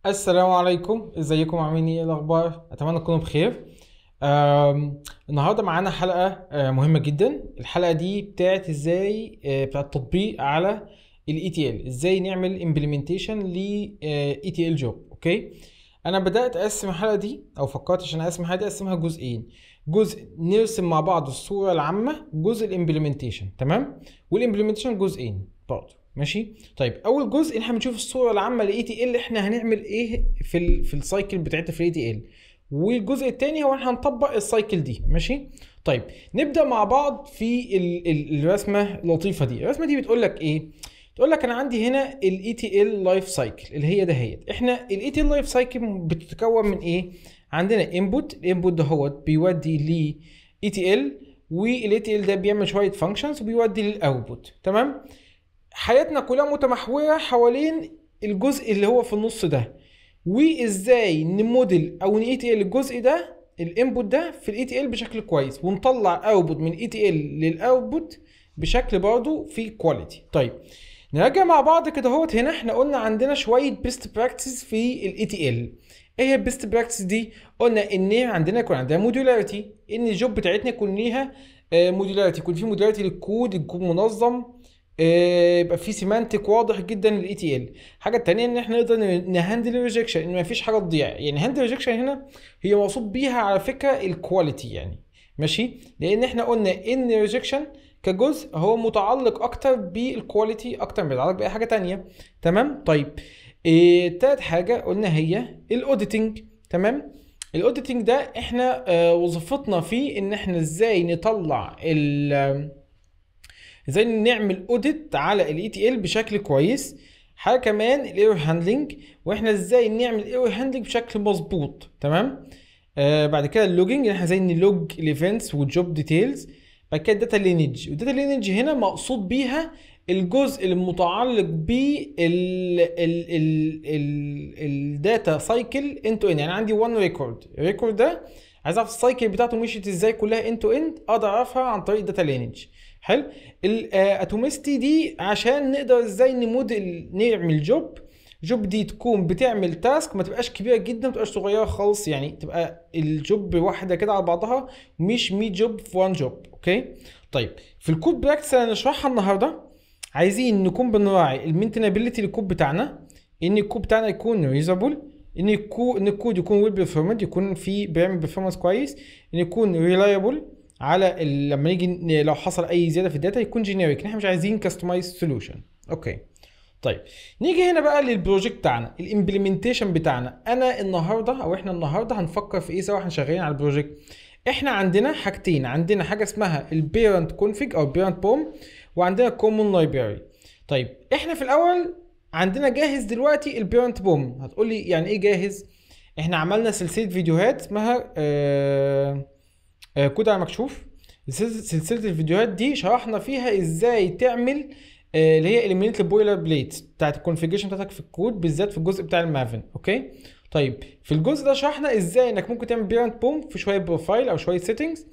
السلام عليكم ازيكم عاملين ايه الاخبار اتمنى تكونوا بخير آم، النهارده معانا حلقه آه، مهمه جدا الحلقه دي بتاعت ازاي آه، بتاعت تطبيق على الاي تي ال ازاي نعمل امبلمنتيشن ل اي تي ال جوب اوكي انا بدات اقسم الحلقه دي او فكرت عشان اقسم الحلقه دي اقسمها جزئين جزء نرسم مع بعض الصوره العامه جزء الامبلمنتيشن تمام والامبلمنتيشن جزئين برضه ماشي طيب اول جزء احنا بنشوف الصوره العامه لاي تي ال احنا هنعمل ايه في ال في السايكل بتاعتنا في الاي تي ال والجزء الثاني هو احنا هنطبق السايكل دي ماشي طيب نبدا مع بعض في ال ال الرسمه اللطيفه دي الرسمه دي بتقول لك ايه تقول لك انا عندي هنا الاي تي ال لايف سايكل اللي هي دهيت احنا الاي تي ال لايف سايكل بتتكون من ايه عندنا انبوت الانبوت دهوت بيودي ل اي تي ال والاي تي ال ده بيعمل شويه فانكشنز وبيودي للاوتبوت تمام حياتنا كلها متمحورة حوالين الجزء اللي هو في النص ده وازاي نموديل او ن ال الجزء ده الانبوت ده في الاي تي ال بشكل كويس ونطلع اوتبوت من اي تي ال للاوتبوت بشكل برضه في كواليتي طيب نراجع مع بعض كده اهوت هنا احنا قلنا عندنا شويه بيست براكتس في الاي تي ال ايه هي البيست براكتس دي قلنا ان عندنا يكون عندنا مودولاريتي ان الجوب بتاعتنا يكون ليها مودولاريتي يكون في مودولاريتي للكود يكون منظم آه، يبقى في سيمانتك واضح جدا للاي تي ال الحاجه الثانيه ان احنا نقدر نهندل الريجكشن ان ما فيش حاجه تضيع يعني هاندل الريجكشن هنا هي مقصود بيها على فكره الكواليتي يعني ماشي لان احنا قلنا ان الريجكشن كجزء هو متعلق اكتر بالكواليتي اكتر ما يتعلق باي حاجه تانية تمام طيب إيه تالت حاجه قلنا هي الاوديتنج تمام الاوديتنج ده احنا آه وظيفتنا فيه ان احنا ازاي نطلع ال ازاي نعمل اوديت على الاي تي ال بشكل كويس حاجه كمان الايرور هاندلنج واحنا ازاي نعمل ايرور هاندلنج بشكل مظبوط تمام آه بعد كده اللوجينج احنا ازاي نلوج الايفنتس والجوب ديتيلز بعد كده الداتا لينج والداتا لينج هنا مقصود بيها الجزء المتعلق بال الداتا سايكل انتو ان يعني عندي 1 ريكورد الريكورد ده عايز اعرف السايكل بتاعته مشيت ازاي كلها انتو اند اقدر اعرفها عن طريق الداتا لينج حلو الاتوميستي دي عشان نقدر ازاي نموديل نعمل جوب جوب دي تكون بتعمل تاسك ما تبقاش كبيره جدا ما تبقاش صغيره خالص يعني تبقى الجوب واحده كده على بعضها مش 100 جوب في وان جوب اوكي طيب في الكود براكتس اللي هنشرحها النهارده عايزين نكون بنراعي المينتينابيلتي للكود بتاعنا ان الكود بتاعنا يكون ريزابل ان الكود ان الكود يكون ويل بيرفورمنت يكون فيه بيعمل بيرفورمانس كويس ان يكون ريلايبل على ال- لما يجي ن- لو حصل اي زياده في الداتا يكون جينيريك احنا مش عايزين كاستمايز سولوشن اوكي طيب نيجي هنا بقى للبروجكت بتاعنا الامبلمنتيشن بتاعنا انا النهارده او احنا النهارده هنفكر في ايه سوا احنا شغالين على البروجكت احنا عندنا حاجتين عندنا حاجه اسمها البيرنت كونفيج او البيرنت بوم وعندنا كومون لايبراري طيب احنا في الاول عندنا جاهز دلوقتي البيرنت بوم هتقول لي يعني ايه جاهز احنا عملنا سلسله فيديوهات اسمها آه آه، كود على مكشوف سلسلة سلسلة الفيديوهات دي شرحنا فيها ازاي تعمل آه، اللي هي eliminate البويلر بليت بتاعت الكونفيجريشن بتاعتك في الكود بالذات في الجزء بتاع المافن اوكي طيب في الجزء ده شرحنا ازاي انك ممكن تعمل بيرنت بوم في شويه بروفايل او شويه سيتنجز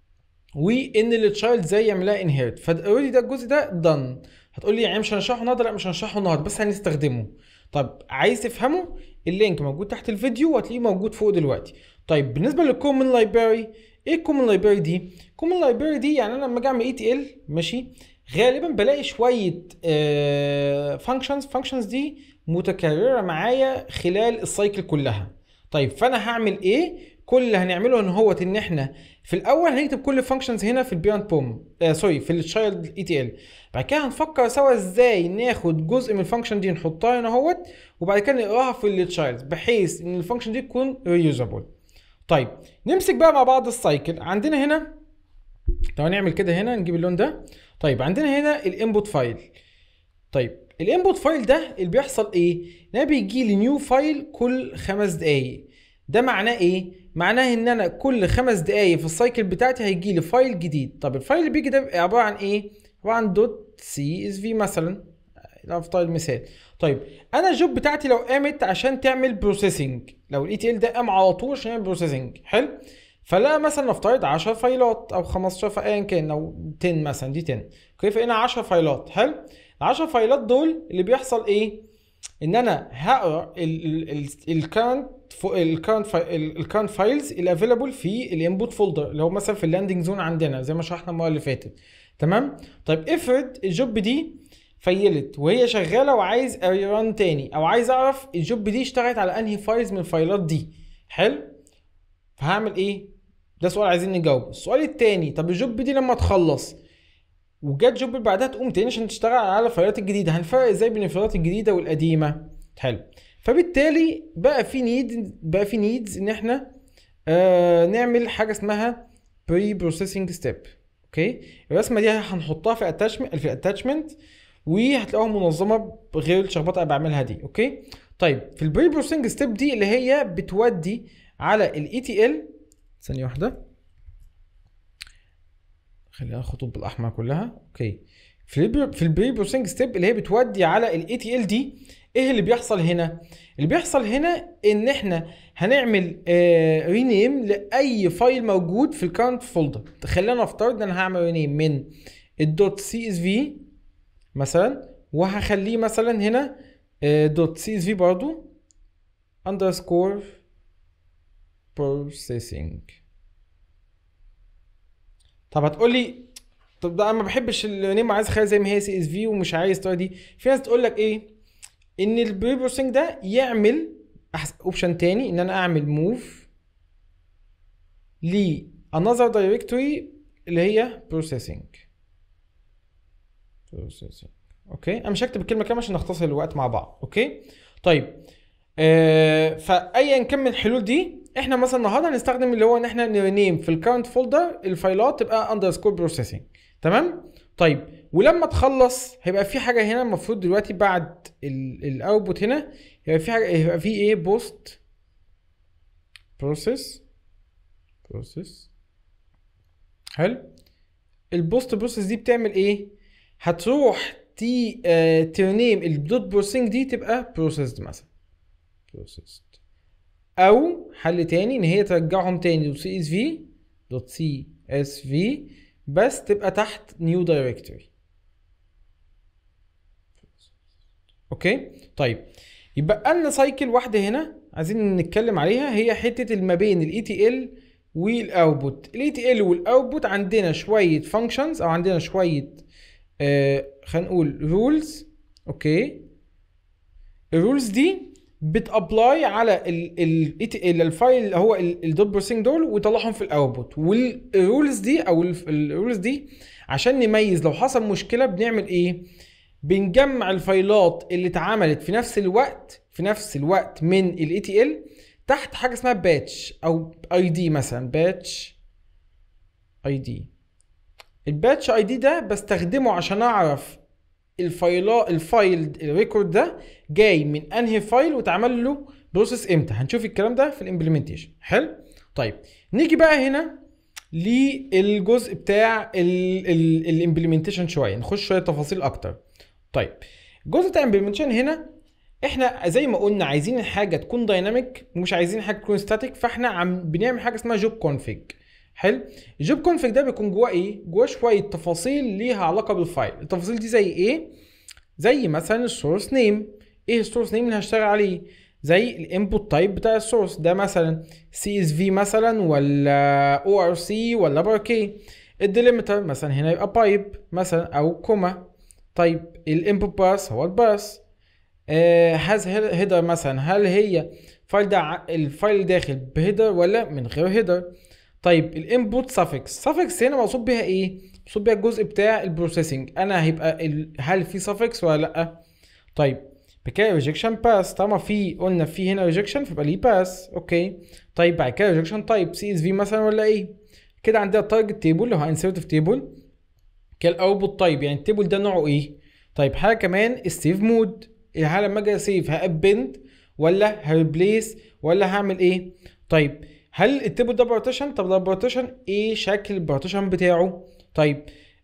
وان التشايلد ازاي يعملها انهيرت فاوريدي ده الجزء ده دن هتقول لي يعني مش هنشرحه النهارده لا مش هنشرحه النهارده بس هنستخدمه طب عايز تفهمه اللينك موجود تحت الفيديو وهتلاقيه موجود فوق دلوقتي طيب بالنسبه للكومن لايبراري ايه الكومن لايبراري دي الكومن لايبراري دي يعني انا لما اجي اعمل اي تي ال ماشي غالبا بلاقي شويه فانكشنز فانكشنز دي متكرره معايا خلال السايكل كلها طيب فانا هعمل ايه كل اللي هنعمله ان هو ان احنا في الاول هنكتب كل الفانكشنز هنا في البيرنت بوم آه سوري في التشايلد اي تي ال بعد كده هنفكر سوا ازاي ناخد جزء من الفانكشن دي نحطها هنا اهوت وبعد كده نقراها في التشايلد بحيث ان الفانكشن دي تكون ريوزابل طيب نمسك بقى مع بعض السايكل عندنا هنا لو هنعمل كده هنا نجيب اللون ده طيب عندنا هنا الانبوت فايل طيب الانبوت فايل ده اللي بيحصل ايه ده بيجي لي نيو فايل كل خمس دقايق ده معناه ايه معناه ان انا كل خمس دقايق في السايكل بتاعتي هيجي لي فايل جديد طب الفايل اللي بيجي ده بيبقى عباره عن ايه عباره عن دوت سي اس في مثلا نفترض المثال طيب انا الجوب بتاعتي لو قامت عشان تعمل بروسيسنج لو الاي تي ال ده قام على طول عشان يعمل بروسيسنج حلو فلا مثلا نفترض 10 فايلات او 15 ايا كان او 10 مثلا دي 10 اوكي فهنا 10 فايلات حلو ال 10 فايلات دول اللي بيحصل ايه ان انا هقرا الكارنت الكارنت الكارنت فايلز الافيلابل في الانبوت فولدر اللي هو مثلا في اللاندنج زون عندنا زي ما شرحنا المره اللي فاتت تمام طيب افرض الجوب دي فيلت وهي شغاله وعايز اران تاني او عايز اعرف الجوب دي اشتغلت على انهي فايلز من الفايلات دي حلو فهعمل ايه ده سؤال عايزين نجاوبه السؤال التاني طب الجوب دي لما تخلص وجت جوب اللي بعدها تقوم تاني عشان تشتغل على الفايلات الجديده هنفرق ازاي بين الفايلات الجديده والقديمه حلو فبالتالي بقى في نيد بقى في نيدز ان احنا آه نعمل حاجه اسمها بري بروسيسنج ستيب اوكي الرسمه دي هنحطها في اتاشمنت في الاتاشمنت وهتلاقوها منظمه غير الشخبطه اللي بعملها دي اوكي طيب في البري بروسيسنج ستيب دي اللي هي بتودي على الاي تي ال ثانيه واحده خلينا الخطوط بالاحمر كلها اوكي في البري في البري بروسيسنج ستيب اللي هي بتودي على الاي تي ال دي ايه اللي بيحصل هنا اللي بيحصل هنا ان احنا هنعمل آه رينيم لاي فايل موجود في الكارنت فولدر خلينا نفترض ان انا هعمل رينيم من الدوت سي اس في مثلا وهخليه مثلا هنا دوت سي اس في برضو اندرسكور بروسيسنج طب هتقول لي طب ده انا ما بحبش النيم عايز اخليها زي ما هي سي اس في ومش عايز دي في ناس تقول لك ايه ان البري بروسيسنج ده يعمل اوبشن تاني ان انا اعمل موف ل another directory اللي هي processing processing اوكي انا مش هكتب الكلمه كامله عشان نختصر الوقت مع بعض اوكي طيب آه فايا كان من الحلول دي احنا مثلا النهارده هنستخدم اللي هو ان احنا نرينيم في الكارنت فولدر الفايلات تبقى اندرسكور بروسيسنج تمام طيب ولما تخلص هيبقى في حاجه هنا المفروض دلوقتي بعد الاوتبوت هنا هيبقى في حاجه هيبقى في ايه بوست بروسيس بروسيس حلو البوست بروسيس دي بتعمل ايه هتروح تي آه ترنيم الدوت بروسيسنج دي تبقى بروسيسد مثلا بروسيسد او حل تاني ان هي ترجعهم تاني دوت سي اس في دوت سي اس في بس تبقى تحت نيو دايركتوري اوكي طيب يبقى لنا سايكل واحده هنا عايزين نتكلم عليها هي حته ما بين الاي تي ال والاوتبوت الاي تي ال والاوتبوت عندنا شويه فانكشنز او عندنا شويه آه خلينا نقول رولز اوكي الرولز دي بتابلاي على ال الفايل اللي هو الدوت بروسينج دول ويطلعهم في الاوتبوت والرولز دي او الرولز دي عشان نميز لو حصل مشكله بنعمل ايه بنجمع الفايلات اللي اتعملت في نفس الوقت في نفس الوقت من الاي تي ال تحت حاجه اسمها باتش او اي دي مثلا باتش اي دي الباتش اي دي ده بستخدمه عشان اعرف الفايلات الفايل الريكورد ده جاي من انهي فايل واتعمل له بروسيس امتى هنشوف الكلام ده في الامبلمنتيشن حلو طيب نيجي بقى هنا للجزء بتاع الامبلمنتيشن شويه نخش شويه تفاصيل اكتر طيب الجزء بتاع الامبلمنتيشن هنا احنا زي ما قلنا عايزين الحاجه تكون دايناميك ومش عايزين حاجه تكون ستاتيك فاحنا عم بنعمل حاجه اسمها جوب كونفيج حلو الجوب كونفيج ده بيكون جواه ايه جواه شويه تفاصيل ليها علاقه بالفايل التفاصيل دي زي ايه زي مثلا السورس نيم ايه السورس نيم اللي هشتغل عليه زي الانبوت تايب بتاع السورس ده مثلا سي اس في مثلا ولا او ار سي ولا باركي الديليمتر مثلا هنا يبقى بايب مثلا او كوما طيب الانبوت باس هو الباس هاز هيدر مثلا هل هي فايل ده الفايل داخل بهيدر ولا من غير هيدر طيب الانبوت سافكس سافكس هنا مقصود بيها ايه مقصود بيها الجزء بتاع البروسيسنج انا هيبقى ال... هل في سافكس ولا لا طيب بكده ريجكشن باس طالما في قلنا في هنا ريجكشن فيبقى ليه باس اوكي طيب بعد كده ريجكشن تايب سي اس في مثلا ولا ايه كده عندنا التارجت تيبل اللي هو انسيرت في تيبل كده الاوتبوت تايب يعني التيبل ده نوعه ايه طيب حاجه كمان السيف مود هل لما اجي اسيف هابند ولا هريبليس ولا هعمل ايه طيب هل التيبل ده بارتيشن طب ده بارتيشن ايه شكل البارتيشن بتاعه طيب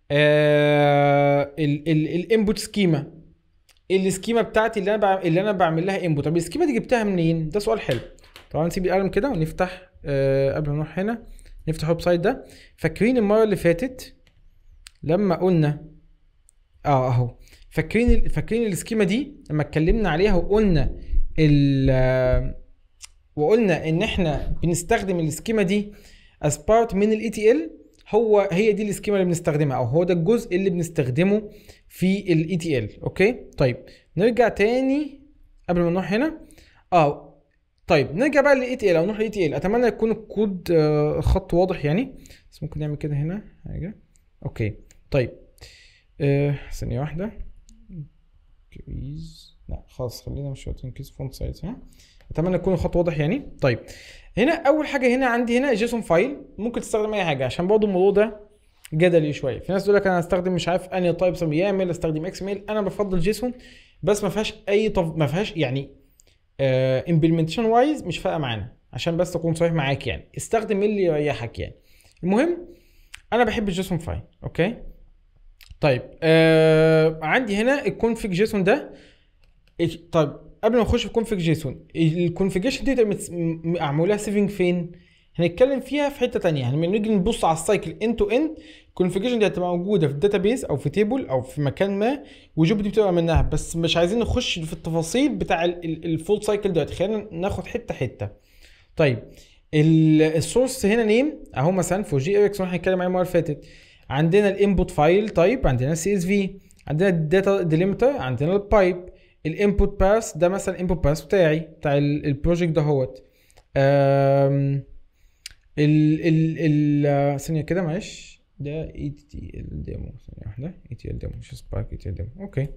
آه الانبوت سكيما السكيما بتاعتي اللي انا بعمل اللي انا بعمل لها انبوت طب السكيما دي جبتها منين ده سؤال حلو طبعا نسيب القلم كده ونفتح آه قبل ما نروح هنا نفتح الويب سايت ده فاكرين المره اللي فاتت لما قلنا اه اهو فاكرين فاكرين السكيما دي لما اتكلمنا عليها وقلنا ال وقلنا ان احنا بنستخدم السكيما دي as part من الاي تي ال هو هي دي السكيما اللي بنستخدمها او هو ده الجزء اللي بنستخدمه في الاي تي ال اوكي طيب نرجع تاني قبل ما نروح هنا اه طيب نرجع بقى للاي تي ال او نروح للاي تي ال اتمنى يكون الكود آه، خط واضح يعني بس ممكن نعمل كده هنا حاجه اوكي طيب آه ثانيه واحده كويس لا خلاص خلينا مش شرط انكيز فونت سايز ها اتمنى يكون الخط واضح يعني طيب هنا اول حاجه هنا عندي هنا جيسون فايل ممكن تستخدم اي حاجه عشان برضه الموضوع ده جدلي شويه في ناس تقول لك انا هستخدم مش عارف انهي تايبس يامل استخدم اكس ميل انا بفضل جيسون بس ما فيهاش اي طف... ما فيهاش يعني امبلمنتيشن uh, وايز مش فارقه معانا عشان بس اكون صريح معاك يعني استخدم اللي يريحك يعني المهم انا بحب الجيسون فايل اوكي طيب آه عندي هنا الكونفيج جيسون ده طيب قبل ما نخش في كونفيج جيسون الكونفيجريشن دي معمولها سيفنج فين؟ هنتكلم فيها في حته ثانيه يعني لما نيجي نبص على السايكل اند تو اند الكونفيجريشن دي هتبقى موجوده في الداتابيز او في تيبل او في مكان ما وجوب دي بتبقى منها بس مش عايزين نخش في التفاصيل بتاع الفول سايكل دلوقتي خلينا ناخد حته حته طيب السورس هنا نيم اهو مثلا فور جي اكس واحنا هنتكلم عليه المره اللي فاتت عندنا الانبوت فايل تايب عندنا السي اس في عندنا الداتا ديليمتر عندنا البايب الانبوت باس ده مثلا الانبوت باس بتاعي بتاع البروجكت دهوت ال ال ال ثانيه كده معلش ده اي تي ال ديمو ثانيه واحده اي تي ال ديمو مش سبارك اي تي ال ديمو اوكي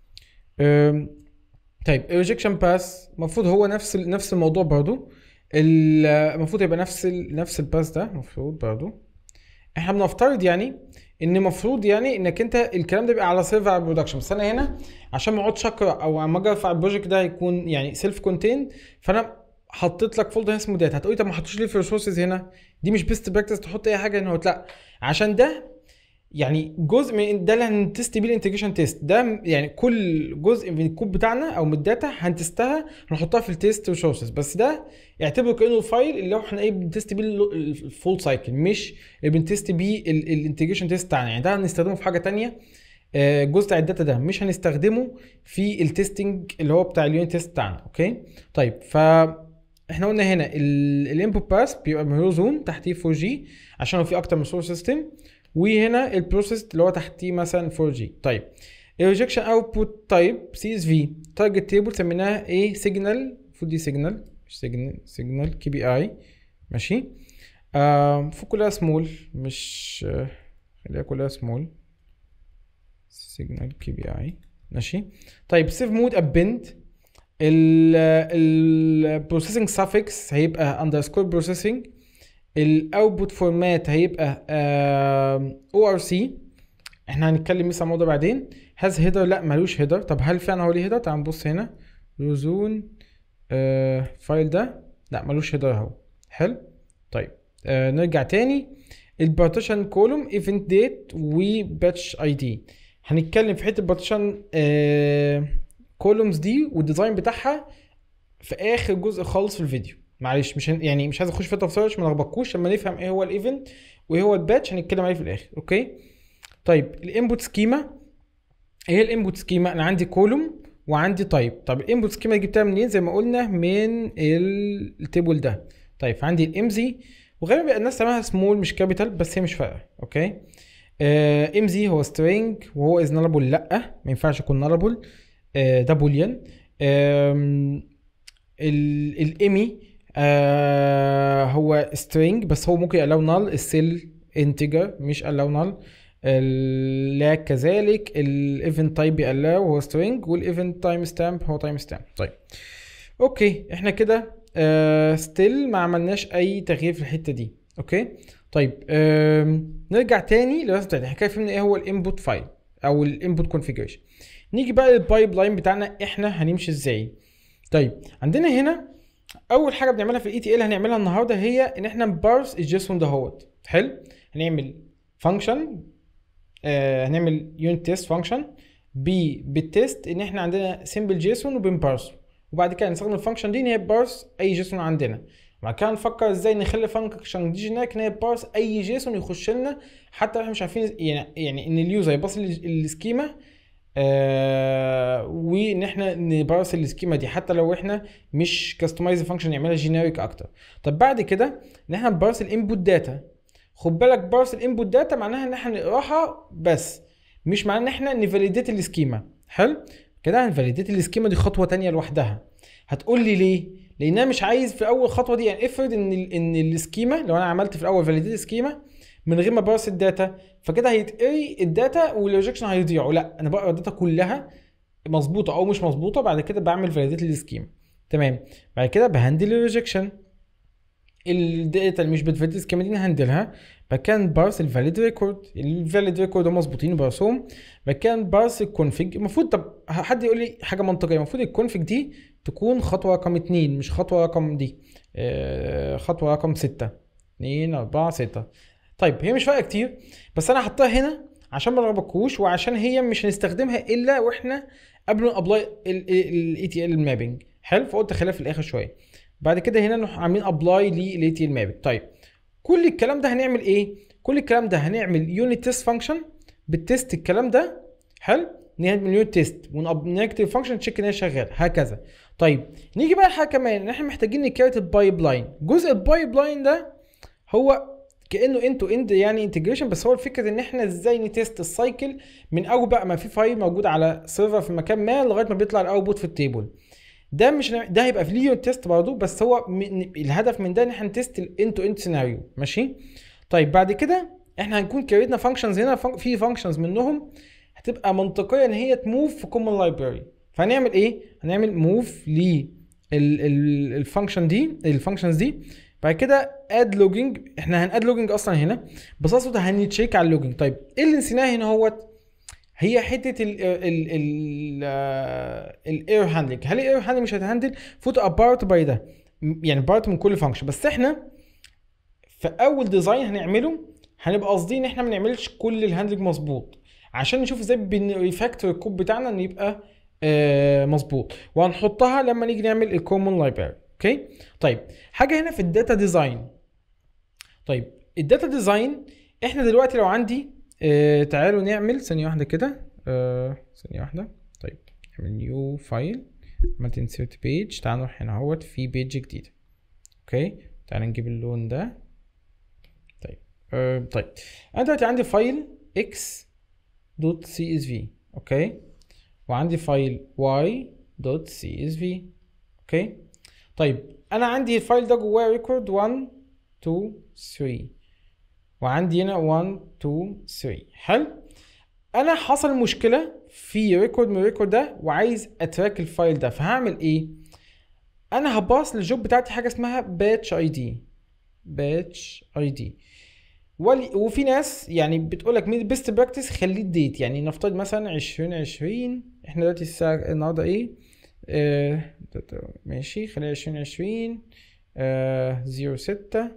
طيب الريجكشن باس المفروض هو نفس نفس الموضوع برضو المفروض يبقى نفس ال نفس الباس ده المفروض برضو احنا بنفترض يعني ان المفروض يعني انك انت الكلام ده بيبقى على سيرفر على برودكشن بس انا هنا عشان ما اقعدش اقرا او اما اجي ارفع البروجكت ده يكون يعني سيلف كونتيند فانا حطيت لك فولدر اسمه داتا هتقولي طب ما حطيتش ليه في الريسورسز هنا دي مش بيست براكتس تحط اي حاجه هنا لا عشان ده يعني جزء من ده اللي هنتست بيه الانتجريشن تيست ده يعني كل جزء من الكود بتاعنا او من الداتا هنتستها هنحطها في التيست ريسورسز بس ده اعتبره كانه الفايل اللي هو احنا ايه بنتست بيه الفول سايكل مش اللي بنتست بيه الانتجريشن تيست بتاعنا يعني ده هنستخدمه في حاجه ثانيه الجزء بتاع الداتا ده مش هنستخدمه في التستنج اللي هو بتاع اليونت تيست بتاعنا اوكي طيب ف احنا قلنا هنا الانبوت باس بيبقى مهرو زون تحتيه 4 جي عشان هو في اكتر من سورس سيستم وهنا البروسيس اللي هو تحتيه مثلا 4 جي طيب الريجكشن اوتبوت تايب سي اس في تارجت تيبل سميناها ايه سيجنال المفروض دي سيجنال مش سيجنال سيجنال كي بي اي ماشي آه فوق كلها سمول مش آه خليها كلها سمول سيجنال كي بي اي ماشي طيب سيف مود ابند البروسيسنج سافكس هيبقى اندرسكور بروسيسنج الاوتبوت فورمات هيبقى او ار سي احنا هنتكلم مثلا الموضوع بعدين هاز هيدر لا ملوش هيدر طب هل فعلا هو ليه هيدر تعال نبص هنا روزون آه فايل ده لا ملوش هيدر اهو حلو طيب آه نرجع تاني البارتيشن كولوم ايفنت ديت وباتش اي دي هنتكلم في حته البارتيشن آه كولومز دي والديزاين بتاعها في اخر جزء خالص في الفيديو معلش مش هن... يعني مش عايز اخش في التفاصيل عشان ما نلخبطكوش لما نفهم ايه هو الايفنت وايه هو الباتش هنتكلم عليه في الاخر اوكي طيب الانبوت سكيما ايه هي الانبوت سكيما انا عندي كولوم وعندي تايب طب الانبوت سكيما جبتها منين زي ما قلنا من التيبل ده طيب عندي الام زي وغالبا بقى الناس تعملها سمول مش كابيتال بس هي مش فارقه اوكي ام زي هو سترينج وهو از نالبل لا ما ينفعش يكون نالبل آه ده بوليان الايمي آه هو string بس هو ممكن يقلو null السيل انتجر مش allow null لا كذلك الايفنت تايب بيقلاو هو string والايفنت تايم ستامب هو تايم ستامب طيب اوكي احنا كده آه ستيل ما عملناش اي تغيير في الحته دي اوكي طيب آه نرجع تاني للرسم بتاعتنا احنا كده فهمنا ايه هو الانبوت فايل او الانبوت كونفيجريشن نيجي بقى للبايب لاين بتاعنا احنا هنمشي ازاي طيب عندنا هنا اول حاجه بنعملها في الاي تي ال هنعملها النهارده هي ان احنا نبارس الجيسون دهوت حلو هنعمل فانكشن آه هنعمل يونت تيست فانكشن بي بالتيست ان احنا عندنا سيمبل جيسون وبنبارسه وبعد كده نستخدم الفانكشن دي ان هي بارس اي جيسون عندنا وبعد كده نفكر ازاي نخلي فانكشن دي جينيريك ان هي بارس اي جيسون يخش لنا حتى احنا مش عارفين يعني يعني ان اليوزر يبص السكيما آه وان احنا نبارس السكيما دي حتى لو احنا مش كاستمايز فانكشن نعملها جينيريك اكتر طب بعد كده ان احنا نبارس الانبوت داتا خد بالك بارس الانبوت داتا معناها ان احنا نقراها بس مش معناه ان احنا نفاليديت السكيما حلو كده هنفاليديت السكيما دي خطوه تانية لوحدها هتقول لي ليه لان انا مش عايز في اول خطوه دي يعني افرض ان ال ان السكيما لو انا عملت في الاول فاليديت سكيما من غير ما بارس الداتا فكده هيتقري الداتا والريجكشن هيضيعوا لا انا بقرا الداتا كلها مظبوطه او مش مظبوطه بعد كده بعمل فاليديت للسكيما تمام بعد كده بهندل الريجكشن الداتا اللي مش بتفاليديت السكيما دي نهندلها بعد كده بارس الفاليد ريكورد الفاليد ريكورد هم مظبوطين برسهم بعد كده بارس الكونفيج المفروض طب حد يقول لي حاجه منطقيه المفروض الكونفيج دي تكون خطوه رقم اتنين مش خطوه رقم دي آه خطوه رقم ستة اتنين اربعة ستة طيب هي مش فارقه كتير بس انا حطها هنا عشان ما نربكوش وعشان هي مش هنستخدمها الا واحنا قبل ما ابلاي الاي تي ال مابنج حلو فقلت خليها في الاخر شويه بعد كده هنا نروح عاملين ابلاي للاي تي ال مابنج طيب كل الكلام ده هنعمل ايه كل الكلام ده هنعمل يونت تيست فانكشن بتست الكلام ده حلو نعمل يونت تيست ونكتب فانكشن تشيك ان هي شغال هكذا طيب نيجي بقى حاجه كمان ان احنا محتاجين نكريت البايب لاين جزء البايب لاين ده هو كانه انتو اند يعني انتجريشن بس هو الفكره ان احنا ازاي نتست السايكل من اول بقى ما في فايل موجود على سيرفر في مكان ما لغايه ما بيطلع الاوتبوت في التيبل ده مش ده هيبقى في ليه تيست برضه بس هو من الهدف من ده ان احنا نتست الان تو اند سيناريو ماشي طيب بعد كده احنا هنكون كريتنا فانكشنز هنا في فانكشنز منهم هتبقى منطقيه ان هي تموف في كومن لايبراري فهنعمل ايه هنعمل موف ل الفانكشن دي الفانكشنز دي بعد كده اد لوجينج احنا هناد لوجينج اصلا هنا بس اقصد هنتشيك على اللوجينج طيب ايه اللي نسيناه هنا هوت هي حته ال ال ال الاير هاندلنج هل الاير هاندلنج مش هتهندل فوت ابارت باي ده يعني بارت من كل فانكشن بس احنا في اول ديزاين هنعمله هنبقى قاصدين ان احنا ما نعملش كل الهاندلنج مظبوط عشان نشوف ازاي بنريفاكتور الكود بتاعنا ان يبقى آه مظبوط وهنحطها لما نيجي نعمل الكومن لايبراري اوكي طيب حاجه هنا في الداتا ديزاين طيب الداتا ديزاين احنا دلوقتي لو عندي آه تعالوا نعمل ثانيه واحده كده آه ثانيه واحده طيب نعمل نيو فايل عملت انسيرت بيج تعالوا نروح هنا اهوت في بيج جديده اوكي تعالى نجيب اللون ده طيب آه طيب انا دلوقتي عندي فايل x دوت سي اس في اوكي وعندي فايل y دوت سي اس في اوكي طيب انا عندي الفايل ده جواه ريكورد 1 2 3 وعندي هنا 1 2 3 حلو انا حصل مشكله في ريكورد من الريكورد ده وعايز اتراك الفايل ده فهعمل ايه انا هباص للجوب بتاعتي حاجه اسمها باتش اي دي باتش اي دي وفي ناس يعني بتقول لك مين بيست براكتس خليه الديت يعني نفترض مثلا 2020 احنا دلوقتي الساعه النهارده ايه آه ماشي خليها 2020 آه 06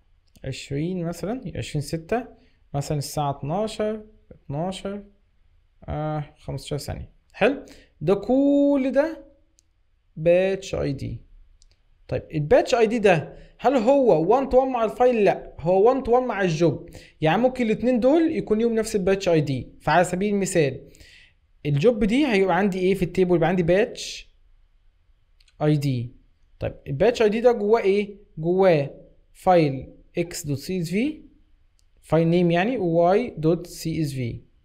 20 مثلا 20 6 مثلا الساعة 12 12 آه 15 ثانية حلو ده كل ده باتش اي دي طيب الباتش اي دي ده هل هو 1 تو 1 مع الفايل لا هو 1 تو 1 مع الجوب يعني ممكن الاثنين دول يكون يوم نفس الباتش اي دي فعلى سبيل المثال الجوب دي هيبقى عندي ايه في التيبل يبقى عندي باتش اي دي طيب الباتش اي دي ده جواه ايه جواه فايل x.csv فايل نيم يعني y.csv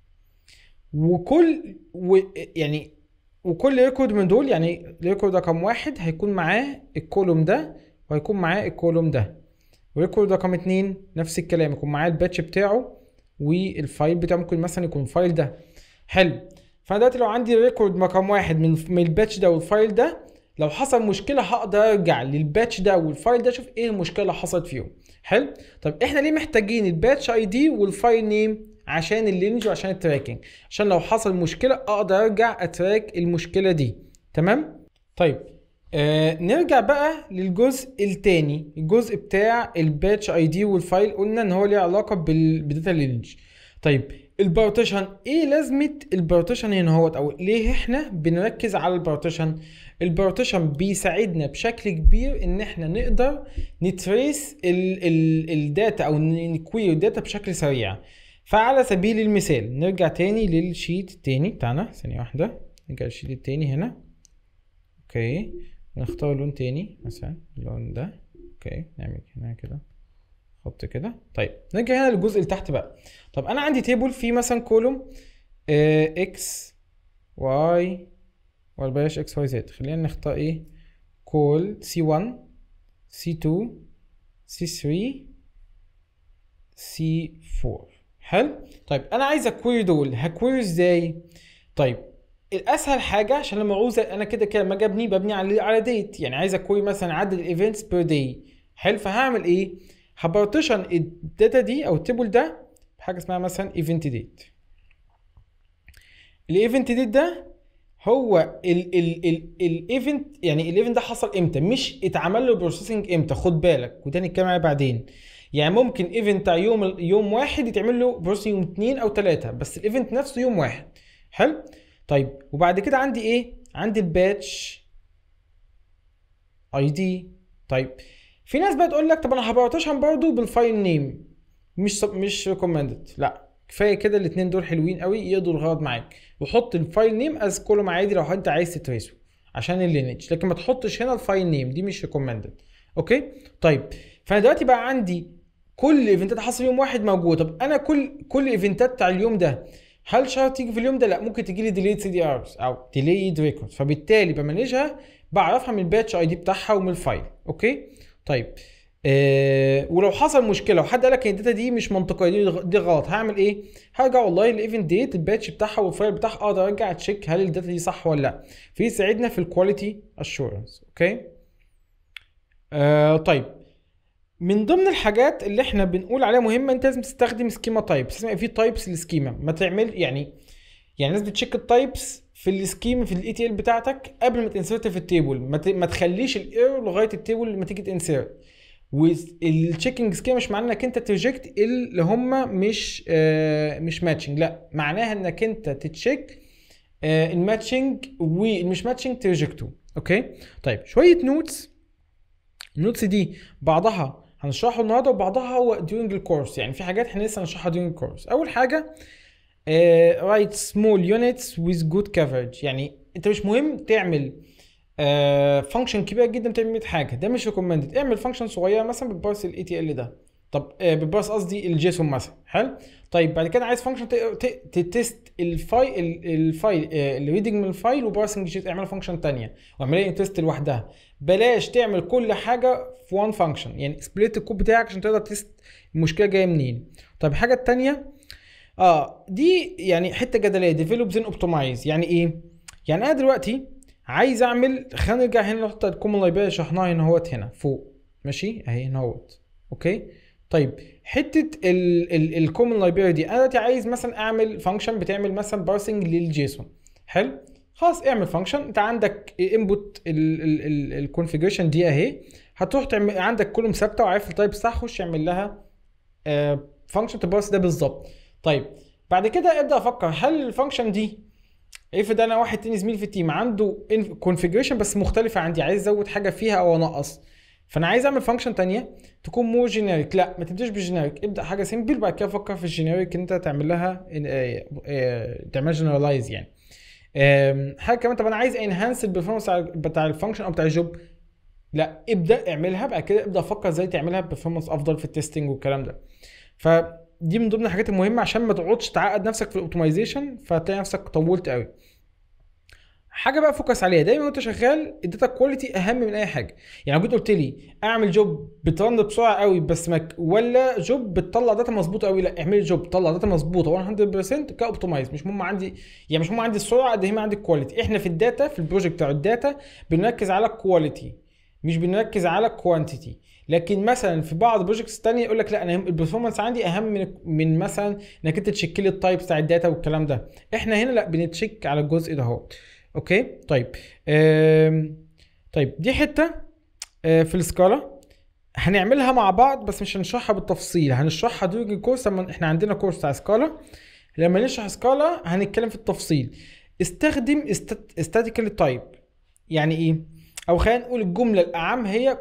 وكل و يعني وكل ريكورد من دول يعني ريكورد رقم واحد هيكون معاه الكولوم ده وهيكون معاه الكولوم ده وريكورد رقم اتنين نفس الكلام يكون معاه الباتش بتاعه والفايل بتاعه ممكن مثلا يكون الفايل ده حلو فانا دلوقتي لو عندي ريكورد رقم واحد من من الباتش ده والفايل ده لو حصل مشكله هقدر ارجع للباتش ده والفايل ده اشوف ايه المشكله اللي حصلت فيهم حلو طب احنا ليه محتاجين الباتش اي دي والفايل نيم عشان اللينج وعشان التراكنج عشان لو حصل مشكله اقدر ارجع اتراك المشكله دي تمام طيب آه نرجع بقى للجزء التاني الجزء بتاع الباتش اي دي والفايل قلنا ان هو ليه علاقه بالداتا لينج طيب البارتيشن ايه لازمه البارتيشن هنا اهوت او ليه احنا بنركز على البارتيشن البارتيشن بيساعدنا بشكل كبير ان احنا نقدر نتريس ال ال الداتا او نكوير الداتا بشكل سريع فعلى سبيل المثال نرجع تاني للشيت التاني بتاعنا ثانية واحدة نرجع للشيت التاني هنا اوكي نختار لون تاني مثلا اللون ده اوكي نعمل هنا كده خط كده طيب نرجع هنا للجزء اللي تحت بقى طب انا عندي تيبل فيه مثلا كولوم اكس واي ولا بلاش اكس واي زد خلينا نختار ايه كول سي 1 سي 2 سي 3 سي 4 حلو طيب انا عايز اكويري دول هكويري ازاي طيب الاسهل حاجه عشان لما عاوز انا كده كده لما اجي ابني ببني على على ديت يعني عايز اكويري مثلا عدد الايفنتس بير داي حلو فهعمل ايه هبارتيشن الداتا دي او التيبل ده بحاجه اسمها مثلا ايفنت ديت الايفنت ديت ده هو الايفنت يعني الايفنت ده حصل امتى مش اتعمل له بروسيسنج امتى خد بالك وده نتكلم عليه بعدين يعني ممكن ايفنت بتاع يوم يوم واحد يتعمل له بروسيسنج يوم اتنين او تلاته بس الايفنت نفسه يوم واحد حلو طيب وبعد كده عندي ايه عندي الباتش اي دي طيب في ناس بقى تقول لك طب انا هبارتيشن برضه بالفايل نيم مش مش ريكومندد لا كفايه كده الاثنين دول حلوين قوي يقدروا الغرض معاك وحط الفايل نيم از كولوم عادي لو انت عايز تتريسه عشان اللينج لكن ما تحطش هنا الفايل نيم دي مش ريكومندد اوكي طيب فانا دلوقتي بقى عندي كل الايفنتات حصل يوم واحد موجود طب انا كل كل الايفنتات بتاع اليوم ده هل شرط تيجي في اليوم ده لا ممكن تيجي لي ديليت سي دي ارز او ديليد ريكورد فبالتالي بمانجها بعرفها من الباتش اي دي بتاعها ومن الفايل اوكي طيب آه ولو حصل مشكله وحد قال لك الداتا دي مش منطقيه دي, دي غلط هعمل ايه هرجع والله الايفنت ديت الباتش بتاعها والفايل بتاعها اقدر ارجع اتشيك هل الداتا دي صح ولا لا فيساعدنا في الكواليتي اشورنس اوكي آه طيب من ضمن الحاجات اللي احنا بنقول عليها مهمه انت لازم تستخدم سكيما تايبس لازم يبقى في تايبس للسكيما ما تعمل يعني يعني الناس بتشيك التايبس في السكيما في الاي تي ال بتاعتك قبل ما تنسرت في التيبل ما, ت... ما تخليش الايرور لغايه التيبل لما تيجي تنسرت والتشيكنج سكيما مش معناه انك انت تريجكت اللي هم مش آه مش ماتشنج لا معناها انك انت تتشيك آه الماتشنج والمش ماتشنج تريجكته اوكي طيب شويه نوتس النوتس دي بعضها هنشرحه النهارده وبعضها هو during الكورس يعني في حاجات احنا لسه هنشرحها during الكورس اول حاجه رايت سمول يونتس with good coverage يعني انت مش مهم تعمل فانكشن uh, كبيره جدا تعمل 100 حاجه ده مش ريكومندد اعمل فانكشن صغيره مثلا بتبارس الاي تي ال ده طب uh, بتبارس قصدي الجيسون مثلا حلو طيب بعد كده عايز فانكشن تتست الفايل الفايل الريدنج من الفايل وبارسنج جيت اعمل فانكشن ثانيه واعملها تيست لوحدها بلاش تعمل كل حاجه في وان فانكشن يعني سبليت الكود بتاعك عشان تقدر تست المشكله جايه منين طيب الحاجه الثانيه اه دي يعني حته جدليه ديفلوب زين اوبتمايز يعني ايه يعني انا دلوقتي عايز اعمل خلينا نرجع هنا نحط الكومن لايبراري شرحناها هنا اهوت هنا فوق ماشي اهي هنا اهوت اوكي طيب حته الكومن لايبراري دي انا دلوقتي عايز مثلا اعمل فانكشن بتعمل مثلا بارسنج للجيسون حلو خلاص اعمل فانكشن انت عندك انبوت الكونفيجريشن دي اهي هتروح تعمل عندك كولوم ثابته وعارف التايب صح خش اعمل لها فانكشن تبارس ده بالظبط طيب بعد كده ابدا افكر هل الفانكشن دي افرض انا واحد تاني زميلي في التيم عنده كونفيجريشن بس مختلفه عندي عايز ازود حاجه فيها او انقص فانا عايز اعمل فانكشن تانية تكون مور جينيريك لا ما تبداش بالجينيريك ابدا حاجه سيمبل بعد كده فكر في الجينيريك انت تعمل لها تعمل جنرالايز يعني حاجه كمان طب انا عايز انهانس البرفورمانس بتاع الفانكشن او بتاع الجوب لا ابدا اعملها بعد كده ابدا افكر ازاي تعملها ببرفورمانس افضل في التستنج والكلام ده فدي من ضمن الحاجات المهمه عشان ما تقعدش تعقد نفسك في الاوتومايزيشن فتلاقي نفسك طولت قوي حاجه بقى فوكس عليها دايما وانت شغال الداتا كواليتي اهم من اي حاجه يعني لو جيت قلت لي اعمل جوب بترن بسرعه قوي بس مك ولا جوب بتطلع داتا مظبوطه قوي لا اعمل جوب تطلع داتا مظبوطه 100% كاوبتمايز مش مهم عندي يعني مش مهم عندي السرعه قد ما عندي الكواليتي احنا في الداتا في البروجكت بتاع الداتا بنركز على الكواليتي مش بنركز على الكوانتيتي لكن مثلا في بعض البروجكتس الثانيه يقول لك لا انا البرفورمانس عندي اهم من من مثلا انك انت تشيك لي التايبس بتاع الداتا والكلام ده احنا هنا لا بنتشيك على الجزء ده اهو اوكي طيب آم. طيب دي حته آه في السكالا هنعملها مع بعض بس مش هنشرحها بالتفصيل هنشرحها دوج الكورس لما احنا عندنا كورس بتاع سكالا لما نشرح سكالا هنتكلم في التفصيل استخدم استاتيكال تايب يعني ايه او خلينا نقول الجمله الاعم هي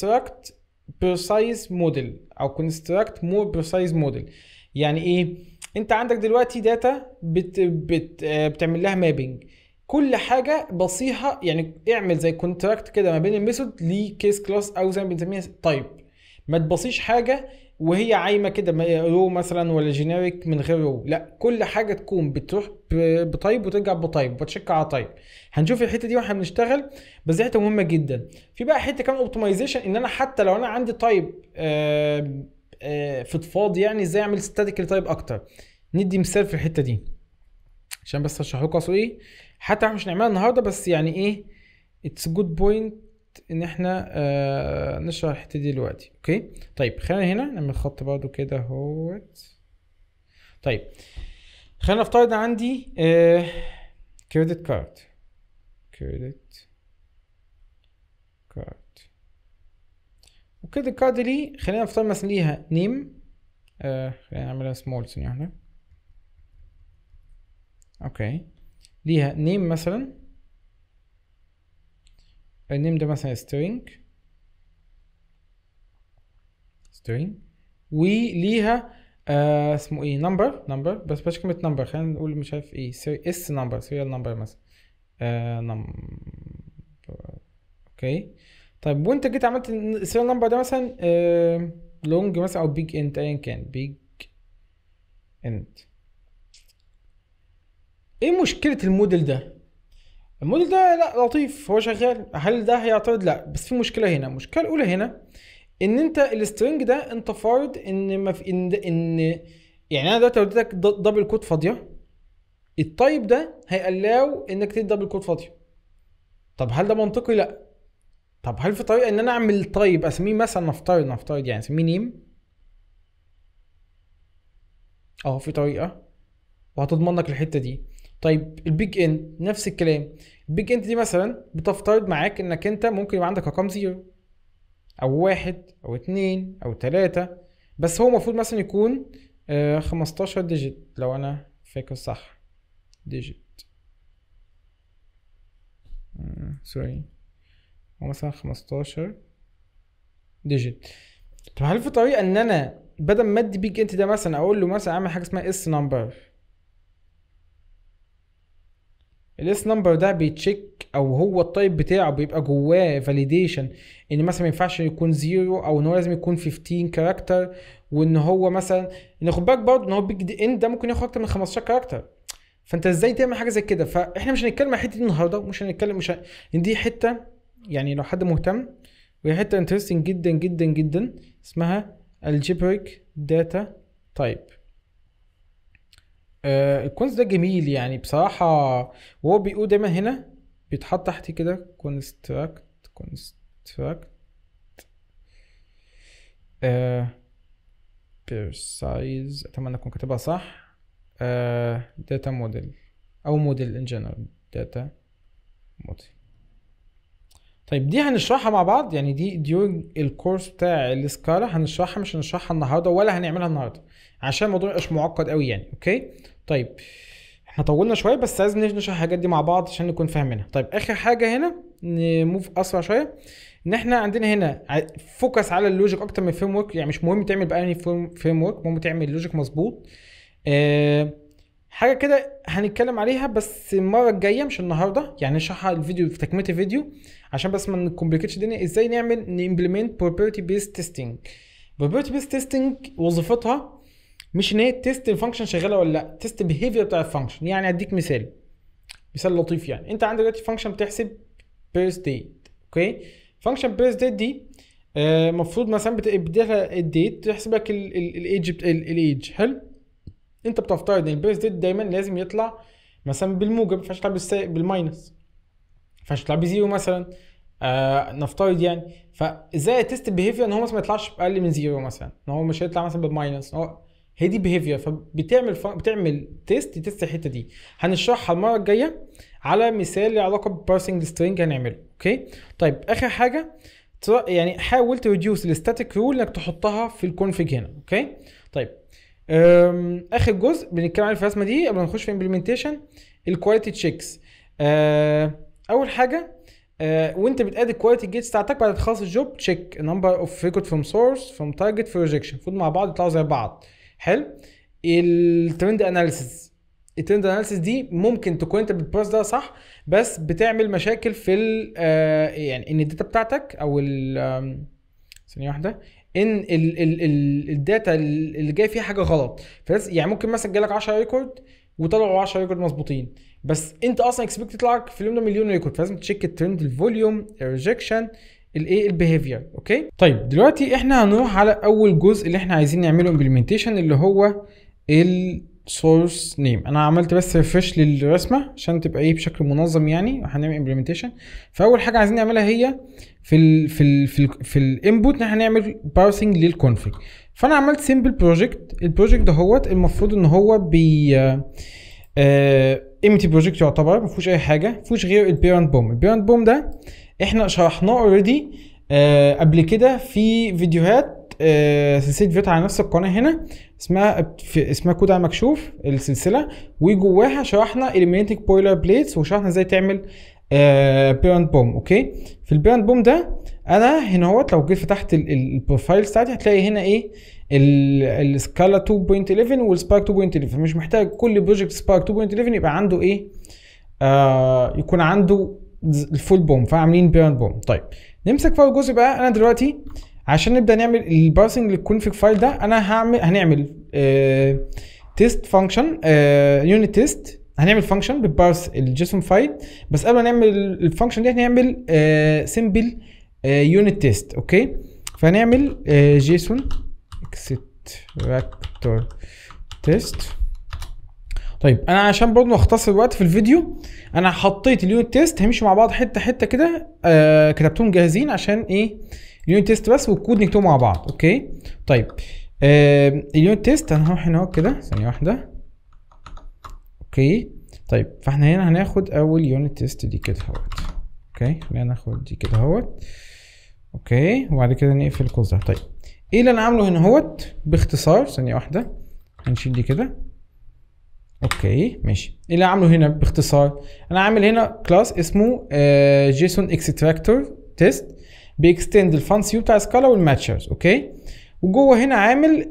construct precise model او construct more precise model يعني ايه انت عندك دلوقتي داتا بت بت آه، بتعمل لها مابنج كل حاجه بصيها يعني اعمل زي كونتراكت كده ما بين الميثود لكيس كلاس او زي ما بنسميها تايب ما تبصيش حاجه وهي عايمه كده رو مثلا ولا جينيريك من غير رو لا كل حاجه تكون بتروح ب- بطيب وترجع بطيب وتشيك على طيب هنشوف الحته دي واحنا بنشتغل بس دي حته مهمه جدا في بقى حته كمان اوبتمايزيشن ان انا حتى لو انا عندي تايب آه آه فضفاض يعني ازاي اعمل ستاتيك تايب اكتر ندي مثال في الحته دي عشان بس اشرح لكم اصل ايه حتى احنا مش هنعملها النهارده بس يعني ايه اتس جود بوينت ان احنا آه نشرح الحته دي دلوقتي اوكي طيب خلينا هنا نعمل خط برضو كده اهوت طيب خلينا نفترض عندي كريدت كارد كريدت كارد وكده الكارد دي خلينا نفترض مثلا ليها نيم آه خلينا نعملها سمول ثانية واحدة اوكي ليها نيم مثلا النيم ده مثلا string string وليها آه اسمه ايه نمبر نمبر بس بلاش كلمة نمبر خلينا نقول مش عارف ايه اس نمبر سيريال نمبر مثلا آه نمبر اوكي طيب وانت جيت عملت السيريال نمبر ده مثلا آه لونج مثلا او بيج انت ايا كان بيج انت ايه مشكلة الموديل ده؟ الموديل ده لا لطيف هو شغال هل ده هيعترض لا بس في مشكله هنا المشكله الاولى هنا ان انت السترنج ده انت فارض ان ما في ان ان يعني انا دلوقتي لو اديتك د- دبل كود فاضيه التايب ده هيقلاو انك تدي دبل كود فاضيه طب هل ده منطقي لا طب هل في طريقه ان انا اعمل تايب اسميه مثلا نفترض نفترض يعني اسميه نيم اه في طريقه وهتضمن لك الحته دي طيب البيج اند نفس الكلام البيج اند دي مثلا بتفترض معاك انك انت ممكن يبقى عندك رقم زيرو او واحد او اتنين او تلاتة بس هو المفروض مثلا يكون آه 15 ديجيت لو انا فاكر صح ديجيت سوري هو مثلا 15 ديجيت طب هل في طريقه ان انا بدل ما ادي بيج انت ده مثلا اقول له مثلا اعمل حاجه اسمها اس نمبر الاس نمبر ده بيتشيك او هو التايب بتاعه بيبقى جواه فاليديشن ان مثلا ما ينفعش يكون زيرو او ان هو لازم يكون 15 كاركتر وان هو مثلا ان خد بالك برضه ان هو بيج دي اند ده ممكن ياخد اكتر من 15 كاركتر فانت ازاي تعمل حاجه زي كده فاحنا مش هنتكلم عن الحته دي النهارده مش هنتكلم مش ه... إن دي حته يعني لو حد مهتم وهي حته انترستنج جدا جدا جدا اسمها الجبريك داتا تايب آه الكونس ده جميل يعني بصراحة وهو بيقول دايما هنا بيتحط تحت كده construct construct آه precise اتمنى اكون كاتبها صح آه data model او model in general data model طيب دي هنشرحها مع بعض يعني دي during الكورس بتاع السكالا هنشرحها مش هنشرحها النهارده ولا هنعملها النهارده عشان الموضوع ميبقاش معقد قوي يعني اوكي طيب احنا طولنا شويه بس لازم نشرح الحاجات دي مع بعض عشان نكون فاهمينها طيب اخر حاجه هنا نموف اسرع شويه ان احنا عندنا هنا ع- فوكس على اللوجيك اكتر من الفريم ورك يعني مش مهم تعمل بقى فريم ورك المهم تعمل لوجيك مظبوط آه حاجه كده هنتكلم عليها بس المره الجايه مش النهارده يعني نشرحها الفيديو في تكمله الفيديو عشان بس ما نكمبليكيتش الدنيا ازاي نعمل نimplement property based testing property based testing وظيفتها مش ان هي تيست الفانكشن شغاله ولا لا تيست البيهيفير بتاع الفانكشن يعني اديك مثال مثال لطيف يعني انت عندك دلوقتي فانكشن بتحسب بيرث ديت اوكي فانكشن بيرث ديت دي المفروض مثلا بت- بتديها الديت تحسب لك الايدج الايدج حلو انت بتفترض ان البيرث ديت دايما لازم يطلع مثلا بالموجب ما ينفعش يطلع بالسا- بالماينس ما ينفعش يطلع بزيرو مثلا آه نفترض يعني فازاي تيست البيهيفير ان هو مثلا ما يطلعش باقل من زيرو مثلا ان هو مش هيطلع مثلا بالماينس هو هي دي بيهيفير فبتعمل ف... بتعمل تيست تيست الحته دي هنشرحها المره الجايه على مثال له علاقه ببارسنج سترينج هنعمله اوكي طيب اخر حاجه تر- يعني حاول تريديوس الستاتيك رول انك تحطها في الكونفيج هنا اوكي طيب أم، اخر جزء بنتكلم عليه في الرسمه دي قبل ما نخش في امبلمنتيشن الكواليتي تشيكس اول حاجه آه وانت بتاد الكواليتي جيتس بتاعتك بعد ما تخلص الجوب تشيك نمبر اوف ريكورد فروم سورس فروم تارجت في ريجكشن المفروض مع بعض يطلعوا زي بعض حلو الترند اناليسيس الترند اناليسيس دي ممكن تكون انت بالبارس ده صح بس بتعمل مشاكل في ال آه، يعني ان الداتا بتاعتك او ال آم، ثانيه واحده ان ال ال ال الداتا اللي جاي فيها حاجه غلط فلازم يعني ممكن مثلا جالك 10 ريكورد وطلعوا 10 ريكورد مظبوطين بس انت اصلا اكسبكت يطلع لك في اليوم ده مليون ريكورد فلازم تشيك الترند الفوليوم الريجكشن الايه البيهيفير اوكي طيب دلوقتي احنا هنروح على اول جزء اللي احنا عايزين نعمله امبلمنتيشن اللي هو السورس نيم انا عملت بس ريفرش للرسمه عشان تبقى ايه بشكل منظم يعني وهنعمل امبلمنتيشن فاول حاجه عايزين نعملها هي في ال في ال في ال في الانبوت ان احنا نعمل بارسنج للكونفيج فانا عملت سيمبل بروجكت البروجكت دهوت المفروض ان هو بي امتي بروجكت يعتبر ما فيهوش اي حاجه ما فيهوش غير البيرنت بوم البيرنت بوم ده احنا شرحناه اوريدي قبل كده في فيديوهات آه، سلسله فيديوهات على نفس القناه هنا اسمها في اسمها كود على مكشوف السلسله وجواها شرحنا eliminating بويلر بليتس وشرحنا ازاي تعمل بيرنت بوم اوكي في البيرنت بوم ده انا هنا اهوت لو جيت فتحت ال- ال- البروفايل بتاعتي هتلاقي هنا ايه السكالا 2.11 والسبارك 2.11 مش محتاج كل بروجكت سبارك 2.11 يبقى عنده ايه آه يكون عنده الفول بوم فعاملين بيرنت بوم طيب نمسك في اول جزء بقى انا دلوقتي عشان نبدا نعمل البارسنج للكونفيج فايل ده انا هعمل هنعمل تيست فانكشن يونت تيست هنعمل فانكشن بتبارس الجيسون فايل بس قبل ما نعمل الفانكشن دي هنعمل سيمبل يونت تيست اوكي فهنعمل جيسون اكستراكتور تيست طيب انا عشان برضه اختصر الوقت في الفيديو انا حطيت اليونت تيست هنمشي مع بعض حته حته كده آه كتبتهم جاهزين عشان ايه اليونت تيست بس والكود نكتبه مع بعض اوكي طيب آه اليونت تيست انا هروح هنا اهو كده ثانيه واحده اوكي طيب فاحنا هنا هناخد اول يونت تيست دي كده اهوت اوكي خلينا ناخد دي كده اهوت اوكي وبعد كده نقفل القوس ده طيب ايه اللي انا عامله هنا اهوت باختصار ثانيه واحده هنشيل دي كده اوكي ماشي ايه اللي عامله هنا باختصار انا عامل هنا كلاس اسمه جيسون اكستراكتور تيست بيكستند الفانسيو بتاع سكالا والماتشرز اوكي وجوه هنا عامل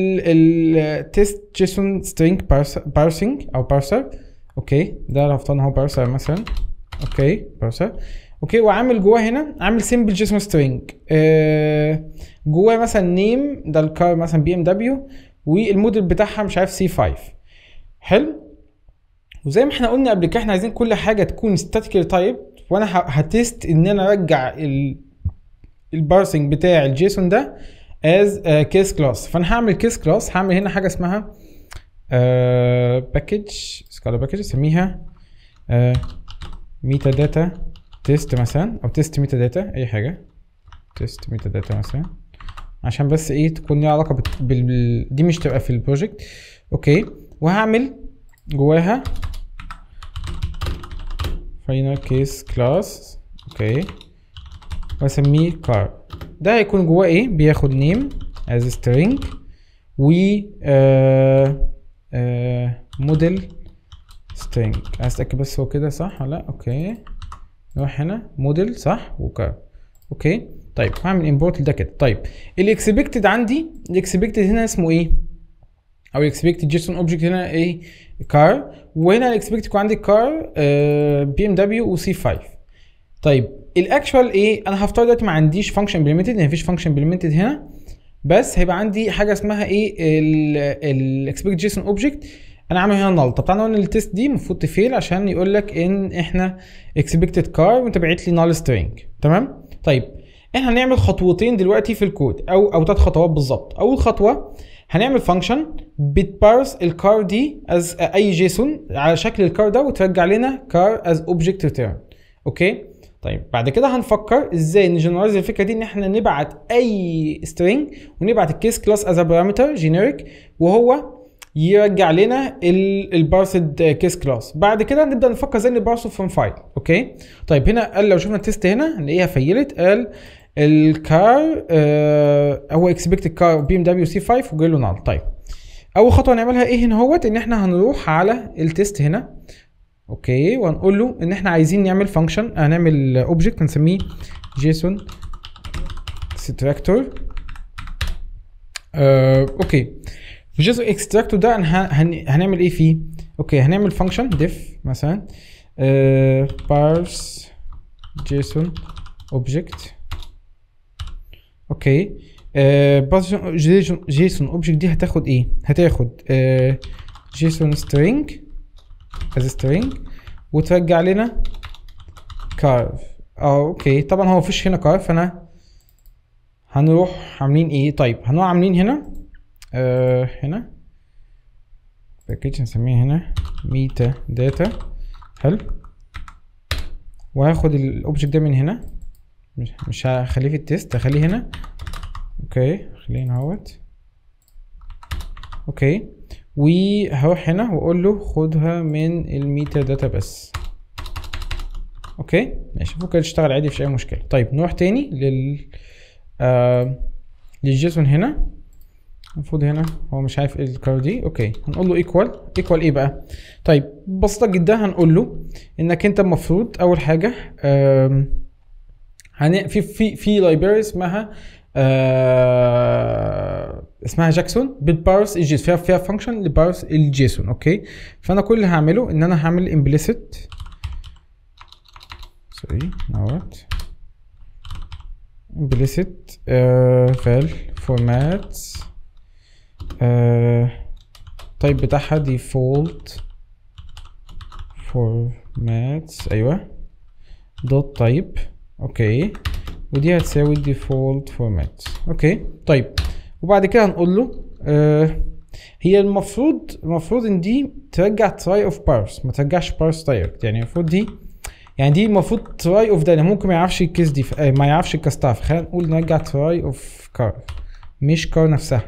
التيست جيسون سترينج بارسنج او بارسر اوكي ده لو افترضنا هو بارسر مثلا اوكي بارسر اوكي وعامل جواه هنا عامل سيمبل جيسون سترينج آه جواه مثلا نيم ده الكار مثلا بي ام دبليو والموديل بتاعها مش عارف سي 5 حلو وزي ما احنا قلنا قبل كده احنا عايزين كل حاجه تكون ستاتيكال تايب وانا ه- هتست ان انا ارجع ال البارسنج بتاع الجيسون ده از كيس كلاس فانا هعمل كيس كلاس هعمل هنا حاجه اسمها باكج سكالا باكج اسميها ميتا داتا تيست مثلا او تيست ميتا داتا اي حاجه تيست ميتا داتا مثلا عشان بس ايه تكون ليها علاقه بت- بال... بال... دي مش تبقى في البروجكت اوكي وهعمل جواها فاينل كيس كلاس اوكي واسميه كار ده هيكون جواه ايه بياخد نيم از string و موديل string عايز اتاكد بس هو كده صح ولا لا اوكي نروح هنا موديل صح وكار اوكي طيب هعمل امبورت لده كده طيب الاكسبكتد عندي الاكسبكتد هنا اسمه ايه او الاكسبكتد جيسون اوبجكت هنا ايه كار وهنا الاكسبكتد يكون عندي كار بي ام دبليو وسي 5 طيب الاكشوال ايه انا هفترض دلوقتي ما عنديش فانكشن امبلمنتد يعني مفيش فانكشن امبلمنتد هنا بس هيبقى عندي حاجه اسمها ايه الاكسبكت جيسون اوبجكت انا عامل هنا نل طب تعالى نقول ان التيست دي المفروض تفيل عشان يقول لك ان احنا اكسبكتد كار وانت بعت لي نال سترينج تمام طيب احنا هنعمل خطوتين دلوقتي في الكود او او ثلاث خطوات بالظبط اول خطوه هنعمل فانكشن بتبارس الكار دي از اي جيسون على شكل الكار ده وترجع لنا كار از اوبجكت ريتيرن اوكي طيب بعد كده هنفكر ازاي نجنرايز الفكره دي ان احنا نبعت اي سترينج ونبعت الكيس كلاس از بارامتر جينيريك وهو يرجع لنا البارسد كيس كلاس بعد كده نبدا نفكر ازاي نبارسه فروم فايل اوكي طيب هنا قال لو شفنا التيست هنا هنلاقيها فيلت قال الكار آه هو اكسبكتد كار بي ام دبليو سي 5 وجاي له نال طيب اول خطوه هنعملها ايه هنا هوت ان احنا هنروح على التيست هنا اوكي وهنقول له ان احنا عايزين نعمل فانكشن هنعمل اوبجكت هنسميه جيسون اكستراكتور آه، اوكي الجزء اكستراكتور ده هن- هن- هنعمل ايه فيه اوكي هنعمل فانكشن ديف مثلا بارس جيسون اوبجكت اوكي بارس جيسون اوبجكت دي هتاخد ايه هتاخد جيسون سترينج از سترينج وترجع لنا كارف اه اوكي طبعا هو مفيش هنا كارف فانا هنروح عاملين ايه طيب هنروح عاملين هنا آه هنا باكيج هنسميه هنا ميتا داتا حلو وهاخد الاوبجكت ده من هنا مش مش هخليه في التيست هخليه هنا اوكي خليه هنا اهوت اوكي وهروح هنا واقول له خدها من الميتا داتا بس اوكي ماشي ممكن تشتغل عادي مفيش اي مشكله طيب نروح تاني لل آه للجيسون هنا المفروض هنا هو مش عارف ايه الكار دي اوكي هنقول له ايكوال ايكوال ايه بقى طيب ببساطه جدا هنقول له انك انت المفروض اول حاجه آم، هن... في في في لايبراري اسمها آه... اسمها جاكسون بتبارس الجيسون فيها فيها فانكشن لبارس الجيسون اوكي فانا كل اللي هعمله ان انا هعمل امبليسيت سوري نوت implicit uh, val formats uh, type بتاعها default formats ايوه dot type اوكي ودي هتساوي default formats اوكي طيب وبعد كده هنقول له آه هي المفروض المفروض ان دي ترجع try of parse ما ترجعش parse direct يعني المفروض دي يعني دي المفروض تراي اوف ده ممكن ما يعرفش الكيس دي ف- آه، ما يعرفش الكاستها فخلينا نقول نرجع تراي اوف كار مش كار نفسها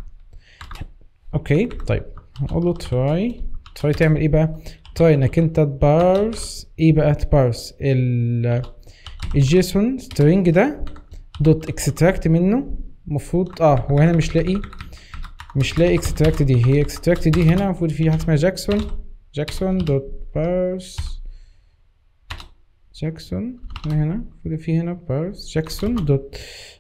اوكي طيب هنقول له تراي تراي تعمل ايه بقى تراي انك انت تبارس ايه بقى تبارس ال الجيسون سترينج ده دوت اكستراكت منه المفروض اه هو هنا مش لاقي مش لاقي اكستراكت دي هي اكستراكت دي هنا المفروض في حاجه اسمها جاكسون جاكسون دوت بارس جاكسون هنا المفروض في هنا بارس جاكسون دوت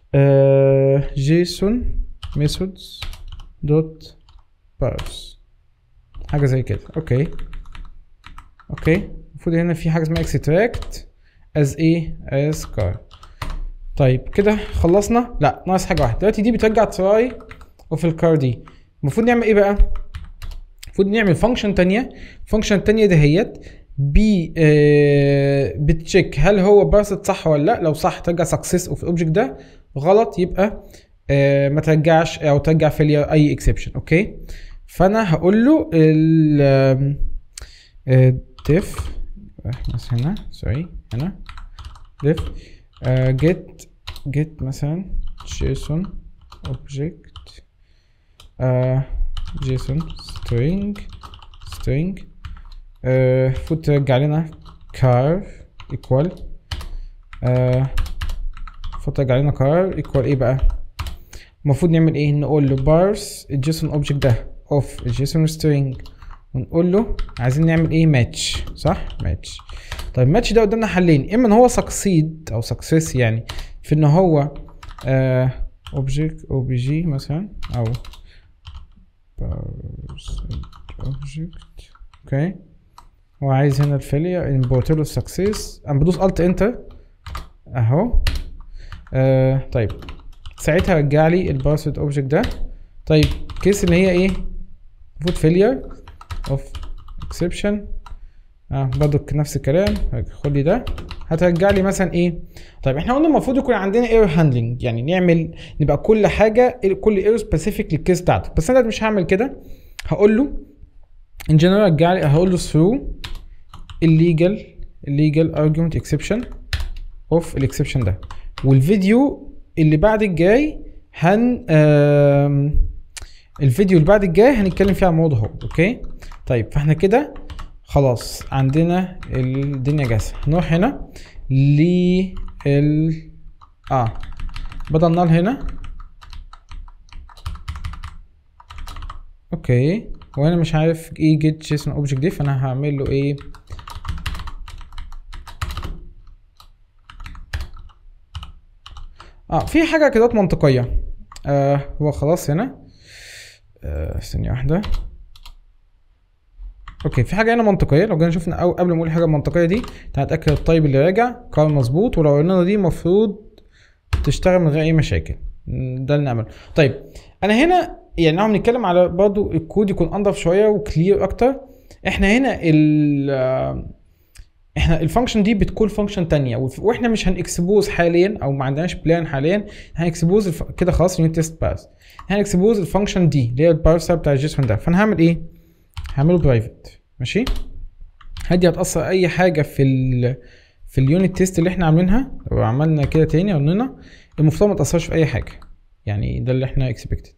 جيسون ميثودز دوت بارس حاجه زي كده اوكي اوكي المفروض هنا في حاجه اسمها اكستراكت از ايه از كار طيب كده خلصنا لا ناقص حاجه واحده دلوقتي دي بترجع تراي اوف الكار دي المفروض نعمل ايه بقى المفروض نعمل فانكشن تانية الفانكشن التانية دهيت بي آه بتشيك هل هو بارست صح ولا لا لو صح ترجع سكسس اوف الاوبجكت ده غلط يبقى آه ما ترجعش او ترجع فيلير اي اكسبشن اوكي فانا هقول له ال ديف بس هنا سوري هنا ديف جيت جيت مثلا جيسون اوبجكت جيسون string string المفروض ترجع لنا car equal المفروض ترجع لنا car equal ايه بقى المفروض نعمل ايه نقول له بارس الجيسون اوبجكت ده اوف الجيسون string ونقول له عايزين نعمل ايه ماتش صح ماتش طيب ماتش ده قدامنا حلين اما ان هو سكسيد او سكسس يعني في ان هو اوبجكت او بي جي مثلا او اوبجكت اوكي هو عايز هنا الفيلير امبورت له السكسس انا بدوس الت انتر اهو آه طيب ساعتها رجع لي البارسد اوبجكت ده طيب كيس ان هي ايه المفروض فيلير اوف اكسبشن اه برضو نفس الكلام خد لي ده هترجع لي مثلا ايه طيب احنا قلنا المفروض يكون عندنا ايرور هاندلنج يعني نعمل نبقى كل حاجه كل ايرور سبيسيفيك للكيس بتاعته بس انا مش هعمل كده هقول له ان جنرال رجع لي هقول له through illegal illegal argument exception of الاكسبشن ده والفيديو اللي بعد الجاي هن آم، الفيديو اللي بعد الجاي هنتكلم فيه عن الموضوع هو اوكي طيب فاحنا كده خلاص عندنا الدنيا جاهزه هنروح هنا ل ال اه بدل نال هنا اوكي وانا مش عارف ايه جيت جيسون اوبجكت دي فانا هعمل له ايه اه في حاجه كده منطقيه آه هو خلاص هنا آه، ثانيه واحده اوكي في حاجه هنا منطقيه لو جينا شفنا أو قبل ما اقول الحاجه المنطقيه دي تعال نتاكد الطيب اللي راجع قال مظبوط ولو قلنا دي المفروض تشتغل من غير اي مشاكل م، ده اللي نعمله طيب انا هنا يعني لو بنتكلم على برضو الكود يكون انضف شويه وكلير اكتر احنا هنا ال آه، احنا الفانكشن دي بتكون فانكشن تانية وف- واحنا مش هنكسبوز حاليا او ما عندناش بلان حاليا هنكسبوز الف... كده خلاص يونت تيست باس هنكسبوز الفانكشن دي اللي هي البارسر بتاع الجيسون ده فانا هعمل ايه؟ هعمله برايفت ماشي؟ هدي هتأثر اي حاجة في ال في اليونت تيست اللي احنا عاملينها لو عملنا كده تاني قلنا المفترض ما تأثرش في اي حاجة يعني ده اللي احنا اكسبكتد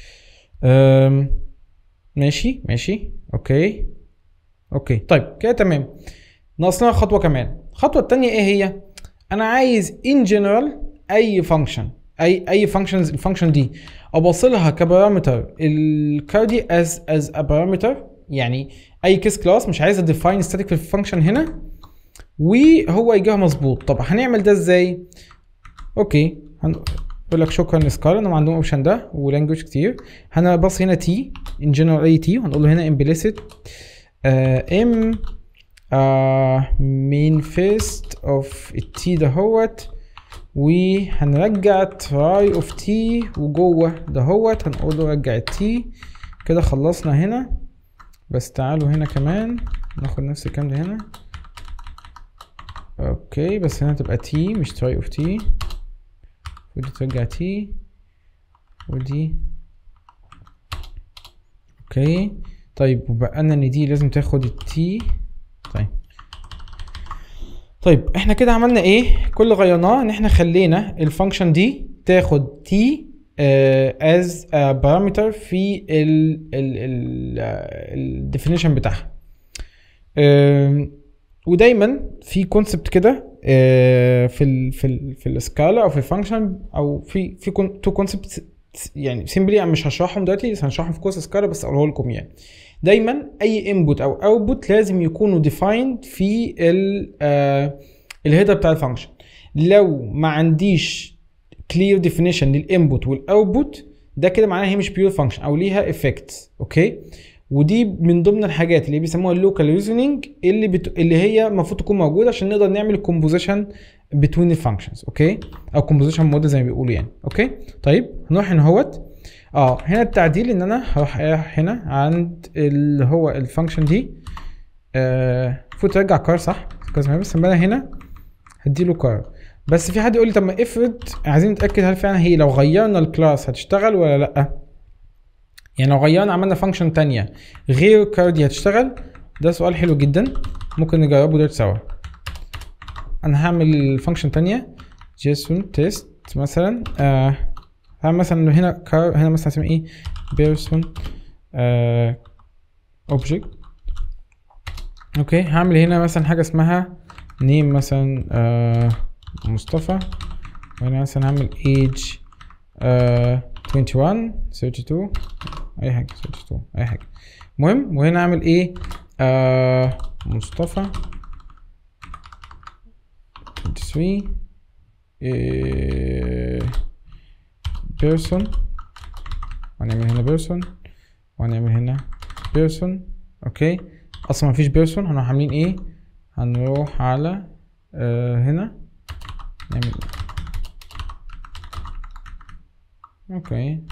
ماشي ماشي اوكي اوكي طيب كده تمام ناقصنا خطوه كمان الخطوه التانية ايه هي انا عايز ان جنرال اي فانكشن اي اي فانكشنز الفانكشن دي ابوصلها كبارامتر الكاردي از از ا بارامتر يعني اي كيس كلاس مش عايز اديفاين ستاتيك في الفانكشن هنا وهو يجيها مظبوط طب هنعمل ده ازاي اوكي هنقول لك شكرا لسكار انهم عندهم اوبشن ده ولانجوج كتير هنبص هنا تي ان جنرال اي تي وهنقول له هنا امبليسيت ام مين فيست اوف التي دهوت وهنرجع تراي اوف تي وجوه دهوت هنقول له رجع التي كده خلصنا هنا بس تعالوا هنا كمان ناخد نفس الكلام ده هنا اوكي بس هنا تبقى تي مش تراي اوف تي ودي ترجع تي ودي اوكي طيب وبقى لنا ان دي لازم تاخد التي طيب طيب احنا كده عملنا ايه كل اللي غيرناه ان احنا خلينا الفانكشن دي تاخد تي از بارامتر في الديفينيشن بتاعها آم، ودايما في كونسبت كده آه، في ال في ال في السكالا او في الفانكشن او في في تو كونسبت يعني سيمبلي انا مش هشرحهم دلوقتي بس هنشرحهم في كورس سكالا بس اقوله لكم يعني دايما اي انبوت او اوتبوت لازم يكونوا ديفايند في ال الهيدر بتاع الفانكشن لو ما عنديش كلير ديفينيشن للانبوت والاوتبوت ده كده معناها هي مش بيور فانكشن او ليها افكتس اوكي ودي من ضمن الحاجات اللي بيسموها اللوكال ريزونينج اللي بت... اللي هي المفروض تكون موجوده عشان نقدر نعمل كومبوزيشن بتوين الفانكشنز اوكي او كومبوزيشن موديل زي ما بيقولوا يعني اوكي طيب هنروح هنا اهوت اه هنا التعديل ان انا هروح رايح هنا عند اللي هو الفانكشن دي آه، المفروض ترجع كار صح كويس بس انا هنا هديله كار بس في حد يقول لي طب ما افرض عايزين نتاكد هل فعلا هي لو غيرنا الكلاس هتشتغل ولا لا يعني لو غيرنا عملنا فانكشن تانية غير كار دي هتشتغل ده سؤال حلو جدا ممكن نجربه دلوقتي سوا انا هعمل فانكشن تانية جيسون تيست مثلا آه هعمل مثلا هنا كار هنا مثلا اسمه ايه بيرسون آه اوبجكت اوكي هعمل هنا مثلا حاجه اسمها نيم مثلا آه مصطفى وهنا مثلا هعمل age آه 21 32 اي حاجه 32 اي حاجه المهم وهنا اعمل ايه آه مصطفى 23 إيه بيرسون وهنعمل هنا بيرسون وهنعمل هنا بيرسون اوكي اصلا مفيش بيرسون هنروح عاملين ايه هنروح على آه هنا نعمل اوكي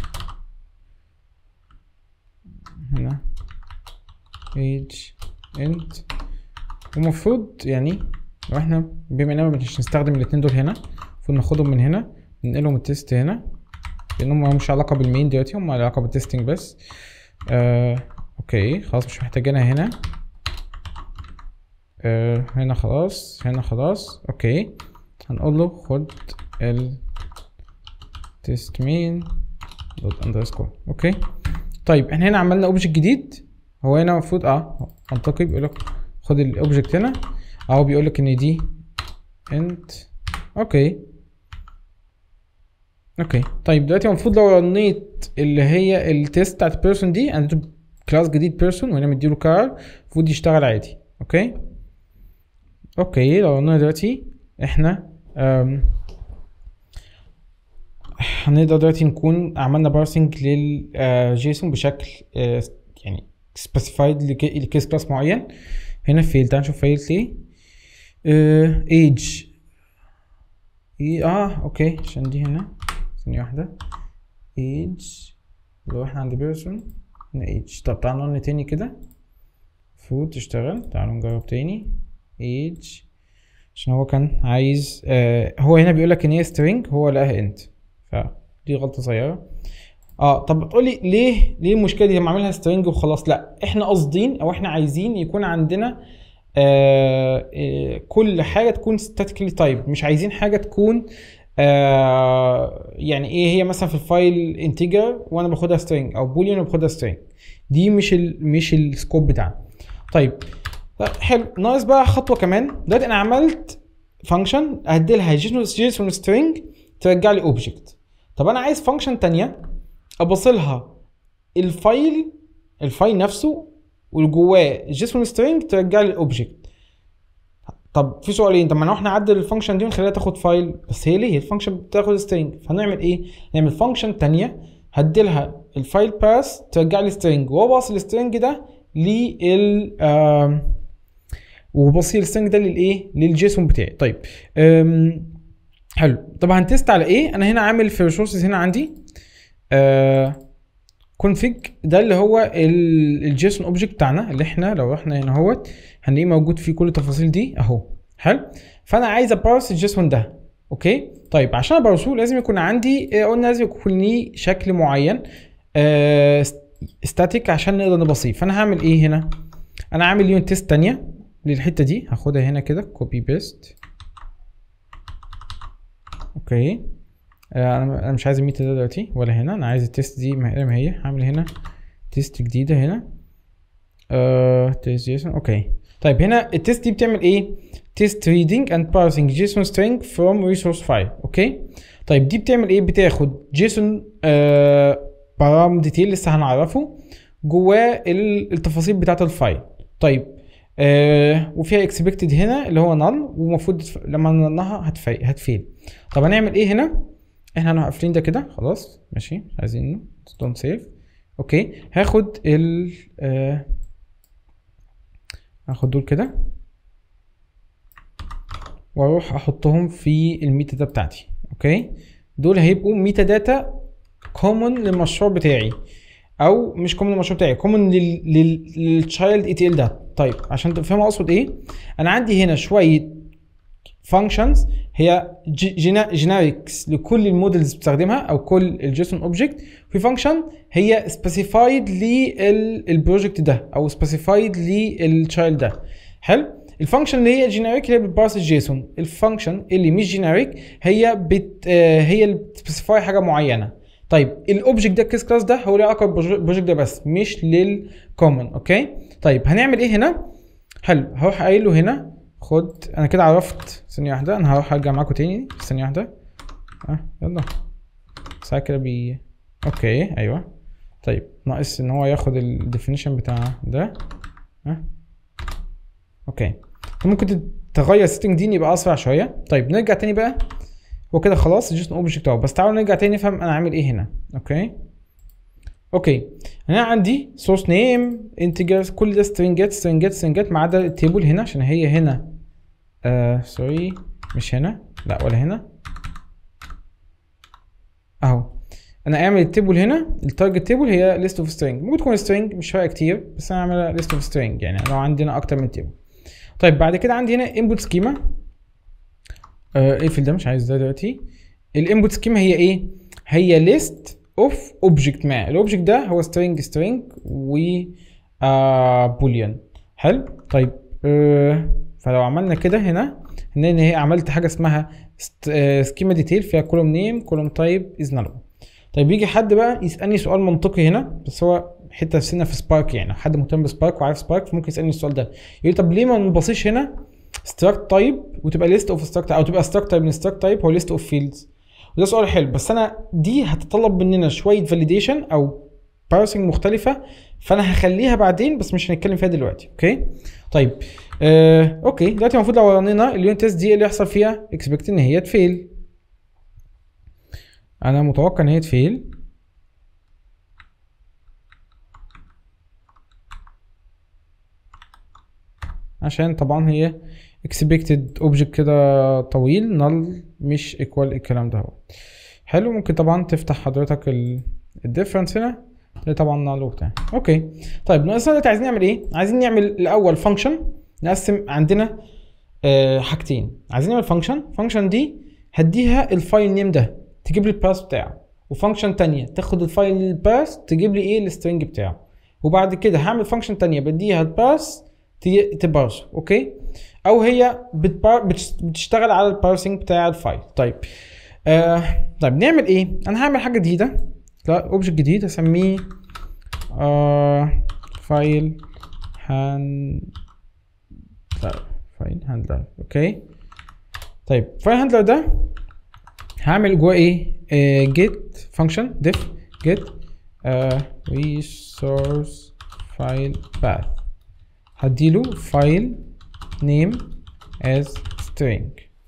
هنا age int ومفروض يعني لو احنا بما اننا مش هنستخدم الاتنين دول هنا المفروض ناخدهم من هنا ننقلهم التيست هنا لانهم مش علاقه بالمين دلوقتي هم علاقه بالتستنج بس آه اوكي خلاص مش محتاجينها هنا آه هنا خلاص هنا خلاص اوكي هنقول له خد ال تيست مين دوت اندرسكور اوكي طيب احنا هنا عملنا اوبجكت جديد هو هنا المفروض اه منطقي بيقول لك خد الاوبجكت هنا اهو بيقول لك ان دي انت اوكي اوكي طيب دلوقتي المفروض لو رنيت اللي هي التيست بتاعت البيرسون دي انا كلاس جديد بيرسون وهنا مديله كار المفروض يشتغل عادي اوكي اوكي لو رنينا دلوقتي احنا أم هنقدر دلوقتي نكون عملنا بارسنج للجيسون بشكل آه، يعني سبيسيفايد لكيس كلاس معين هنا فيل تعال نشوف فيلت ليه ايج اي اه اوكي عشان دي هنا ثانية واحدة ايج لو احنا عند بيرسون هنا ايج طب تعالوا نقول تاني كده المفروض تشتغل تعالوا نجرب تاني ايج عشان هو كان عايز آه هو هنا بيقول لك ان هي سترينج هو لقاها انت فدي غلطه صغيره اه طب تقولي ليه ليه المشكله دي لما اعملها سترينج وخلاص لا احنا قاصدين او احنا عايزين يكون عندنا آه آه كل حاجه تكون statically type مش عايزين حاجه تكون آه يعني ايه هي مثلا في الفايل انتجر وانا باخدها string او بوليان وانا باخدها string دي مش ال مش السكوب بتاعنا طيب طيب، حلو ناقص بقى خطوه كمان دلوقتي انا عملت فانكشن ادي لها جيسون سترينج ترجع لي اوبجكت طب انا عايز فانكشن تانية ابصلها الفايل الفايل نفسه وجواه جيسون سترينج ترجع لي الاوبجكت طب في سؤالين طب ما لو احنا نعدل الفانكشن دي ونخليها تاخد فايل بس هي ليه الفانكشن بتاخد سترينج فهنعمل ايه نعمل فانكشن تانية هدي لها الفايل باس ترجع لي سترينج وابصل السترينج ده لل وبصير السترنج ده للايه للجيسون بتاعي طيب حلو طب هنتست على ايه انا هنا عامل في الريسورسز هنا عندي كونفيج ده اللي هو الجيسون اوبجكت بتاعنا اللي احنا لو رحنا هنا اهوت هنلاقيه موجود فيه كل التفاصيل دي اهو حلو فانا عايز ابارس الجيسون ده اوكي طيب عشان ابارسه لازم يكون عندي قلنا لازم يكون ليه شكل معين ستاتيك عشان نقدر نبصيه فانا هعمل ايه هنا انا عامل يونت تيست تانية للحته دي هاخدها هنا كده كوبي بيست اوكي آه انا مش عايز الميتا ده دلوقتي ولا هنا انا عايز التيست دي ما هي هعمل هنا تيست جديده هنا آه تيست جيسون اوكي طيب هنا التيست دي بتعمل ايه تيست ريدنج اند بارسنج جيسون سترينج فروم ريسورس فايل اوكي طيب دي بتعمل ايه بتاخد جيسون آه بارام ديتيل لسه هنعرفه جواه التفاصيل بتاعه الفايل طيب آه وفيها اكسبكتد هنا اللي هو نل ومفروض لما نلناها هتفيل طب هنعمل ايه هنا احنا هنقفلين ده كده خلاص ماشي عايزين دونت سيف اوكي هاخد ال آه هاخد دول كده واروح احطهم في الميتا داتا بتاعتي اوكي دول هيبقوا ميتا داتا كومن للمشروع بتاعي او مش كومن للمشروع بتاعي كومن للتشايلد اي تي ال ده طيب عشان تفهموا اقصد ايه انا عندي هنا شويه فانكشنز هي جينيريكس لكل المودلز بتستخدمها او كل الجيسون اوبجكت في فانكشن هي سبيسيفايد للبروجكت ده او سبيسيفايد للتشايلد ده حلو الفانكشن اللي هي جينيريك اللي بتبارس الجيسون الفانكشن اللي مش جينيريك هي بت آه هي اللي بتسبيسيفاي حاجه معينه طيب الاوبجكت ده الكيس كلاس ده هو له علاقه بالبروجكت ده بس مش للكومن اوكي طيب هنعمل ايه هنا حلو هروح قايل له هنا خد انا كده عرفت ثانيه واحده انا هروح ارجع معاكم تاني ثانيه واحده اه يلا ساعه كده بي اوكي ايوه طيب ناقص ان هو ياخد الديفينيشن بتاع ده اه اوكي ممكن تغير السيتنج دي يبقى اسرع شويه طيب نرجع تاني بقى هو كده خلاص جيسون اوبجكت اهو بس تعالوا نرجع تاني نفهم انا عامل ايه هنا اوكي اوكي انا عندي سورس نيم انتجرز كل ده سترينجات سترينجات سترينجات ما عدا التيبل هنا عشان هي هنا آه سوري مش هنا لا ولا هنا اهو انا اعمل التيبل هنا التارجت تيبل هي ليست اوف سترينج ممكن تكون سترينج مش فارقه كتير بس انا اعملها ليست اوف سترينج يعني لو عندنا اكتر من تيبل طيب بعد كده عندي هنا انبوت سكيما آه اقفل ده مش عايز ده دلوقتي الانبوت سكيما هي ايه هي ليست اوف اوبجكت ما الاوبجكت ده هو string string و بوليان آه حلو طيب آه فلو عملنا كده هنا هنلاقي ان هي عملت حاجه اسمها سكيما ديتيل فيها كولوم نيم كولوم تايب از نل طيب يجي حد بقى يسالني سؤال منطقي هنا بس هو حته في سنه في سبارك يعني حد مهتم بسبارك وعارف سبارك فممكن يسالني السؤال ده يقول لي طب ليه ما نبصيش هنا ستراكت تايب وتبقى ليست اوف ستراكت او تبقى ستراكت تايب من ستراكت تايب هو ليست اوف فيلدز وده سؤال حلو بس انا دي هتتطلب مننا شويه فاليديشن او بارسنج مختلفه فانا هخليها بعدين بس مش هنتكلم فيها دلوقتي اوكي طيب آه، اوكي دلوقتي المفروض لو رنينا اليونت تيست دي اللي يحصل فيها اكسبكت ان هي تفيل انا متوقع ان هي تفيل عشان طبعا هي expected object كده طويل null مش equal الكلام ده هو حلو ممكن طبعا تفتح حضرتك ال الديفرنس هنا ده طبعا null وبتاع اوكي طيب ناقصنا دلوقتي عايزين نعمل ايه عايزين نعمل الاول فانكشن نقسم عندنا آه حاجتين عايزين نعمل فانكشن فانكشن دي هديها الفايل نيم ده تجيب لي الباس بتاعه وفانكشن تانية تاخد الفايل الباس تجيب لي ايه السترنج بتاعه وبعد كده هعمل فانكشن تانية بديها الباس تبارس اوكي او هي بتبار بتشتغل على البارسنج بتاع الفايل طيب آه طيب نعمل ايه انا هعمل حاجه جديده لا اوبجكت جديد اسميه آه فايل هان لا فايل هاندلر اوكي طيب فايل هاندلر ده هعمل جواه ايه آه get function def get آه resource file path هديله file name as string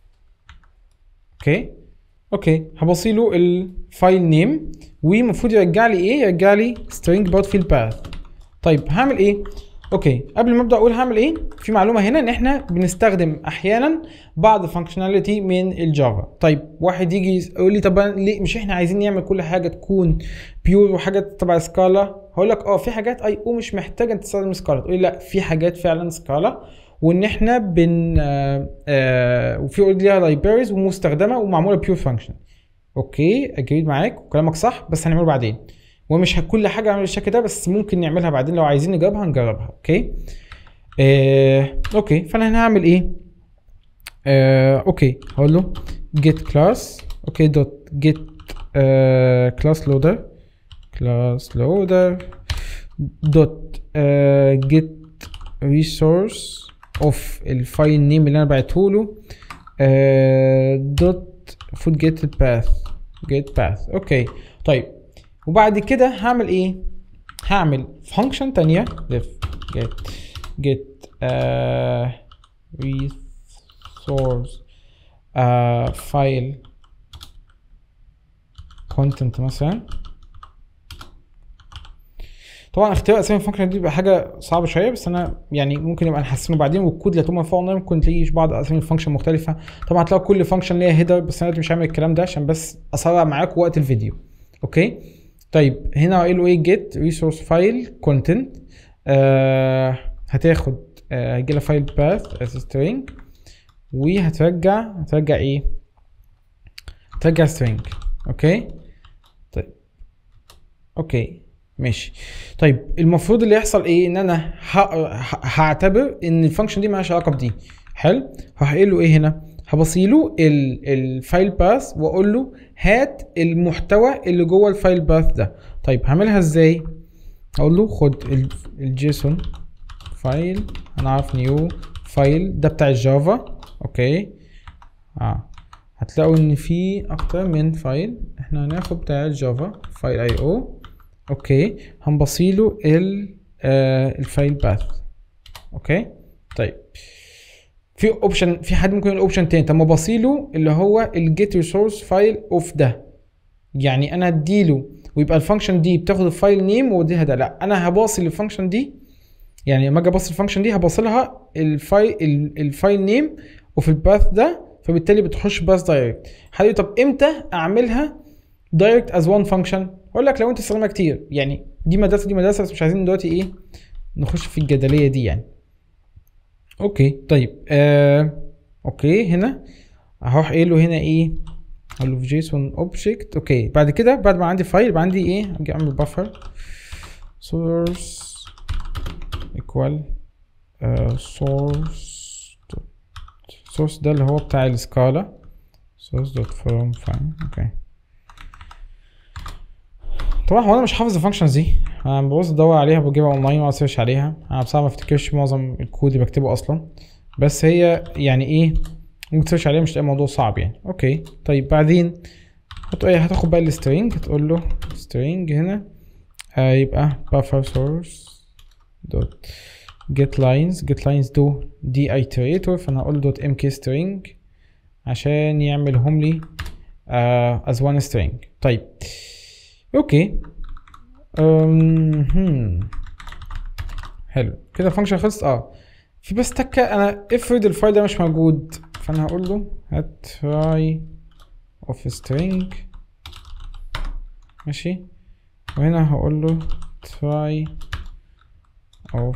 اوكي اوكي هبصيله الفايل نيم ومفروض يرجع لي ايه يرجع لي string برضه في الباث طيب هعمل ايه اوكي قبل ما ابدا اقول هعمل ايه في معلومه هنا ان احنا بنستخدم احيانا بعض فانكشناليتي من الجافا طيب واحد يجي يقول لي طب ليه مش احنا عايزين نعمل كل حاجه تكون بيور وحاجات تبع سكالا هقول لك اه في حاجات اي او مش محتاجه تستخدم سكالا تقول لي لا في حاجات فعلا سكالا وان احنا بن آه آه وفي اوريدي ليها لايبريز ومستخدمه ومعموله بيور فانكشن اوكي اجريد معاك وكلامك صح بس هنعمله بعدين ومش كل حاجه اعمل بالشكل ده بس ممكن نعملها بعدين لو عايزين نجربها نجربها اوكي آه اوكي فانا هعمل ايه آه اوكي هقول له get class اوكي دوت get آه class loader class loader دوت آه get resource of الفايل نيم اللي انا بعته له آه دوت المفروض get path get path اوكي طيب وبعد كده هعمل ايه هعمل فانكشن تانية def get get uh, resource uh, file content مثلا طبعا اختيار اسامي الفانكشن دي بيبقى حاجه صعبه شويه بس انا يعني ممكن يبقى نحسنه بعدين والكود اللي هتبقى فوق ممكن تلاقيه بعض اسامي الفانكشن مختلفه طبعا هتلاقوا كل فانكشن ليها هيدر بس انا مش هعمل الكلام ده عشان بس اسرع معاكم وقت الفيديو اوكي طيب هنا قايل له ايه جيت ريسورس فايل كونتنت هتاخد آه هيجي لها فايل باث as string وهترجع هترجع ايه هترجع string اوكي طيب اوكي ماشي طيب المفروض اللي يحصل ايه ان انا هعتبر ان الفانكشن دي مالهاش علاقه بدي حلو هقول له ايه هنا هبصيله الفايل باث واقول له هات المحتوى اللي جوه الفايل باث ده طيب هعملها ازاي اقول له خد الجيسون فايل هنعرف نيو فايل ده بتاع الجافا اوكي اه هتلاقوا ان في اكتر من فايل احنا هناخد بتاع الجافا فايل اي او اوكي هنبصيله ال آه الفايل باث اوكي طيب في اوبشن في حد ممكن يقول اوبشن تاني طب ما بصيله اللي هو الجيت ريسورس فايل اوف ده يعني انا اديله ويبقى الفانكشن دي بتاخد الفايل نيم واديها ده لا انا هباصي للفانكشن دي يعني لما اجي ابص الفانكشن دي هبصلها الفايل الفايل نيم وفي الباث ده فبالتالي بتخش باث دايركت حبيبي طب امتى اعملها دايركت از وان فانكشن اقول لك لو انت استخدمها كتير يعني دي مدرسه دي مدرسه بس مش عايزين دلوقتي ايه نخش في الجدليه دي يعني اوكي طيب آه اوكي هنا هروح قايل له هنا ايه اقول له في جيسون اوبجكت اوكي بعد كده بعد ما عندي فايل يبقى عندي ايه اجي اعمل بفر source equal uh, source source ده اللي هو بتاع السكالا source dot from fine اوكي طبعا هو انا مش حافظ الفانكشنز دي انا ببص ادور عليها بجيبها اونلاين واقعد اسيرش عليها انا بصراحه ما افتكرش معظم الكود اللي بكتبه اصلا بس هي يعني ايه ممكن تسيرش عليها مش تلاقي الموضوع صعب يعني اوكي طيب بعدين هتقول ايه هتاخد بقى السترينج هتقول له string هنا آه يبقى buffer source dot get lines get lines دو دي iterator فانا هقول دوت mk string عشان يعملهم لي uh, as one string طيب اوكي أم... هم. حلو كده الفانكشن خلصت اه في بس تكه انا افرض الفايل ده مش موجود فانا هقول له هات try of string ماشي وهنا هقول له try of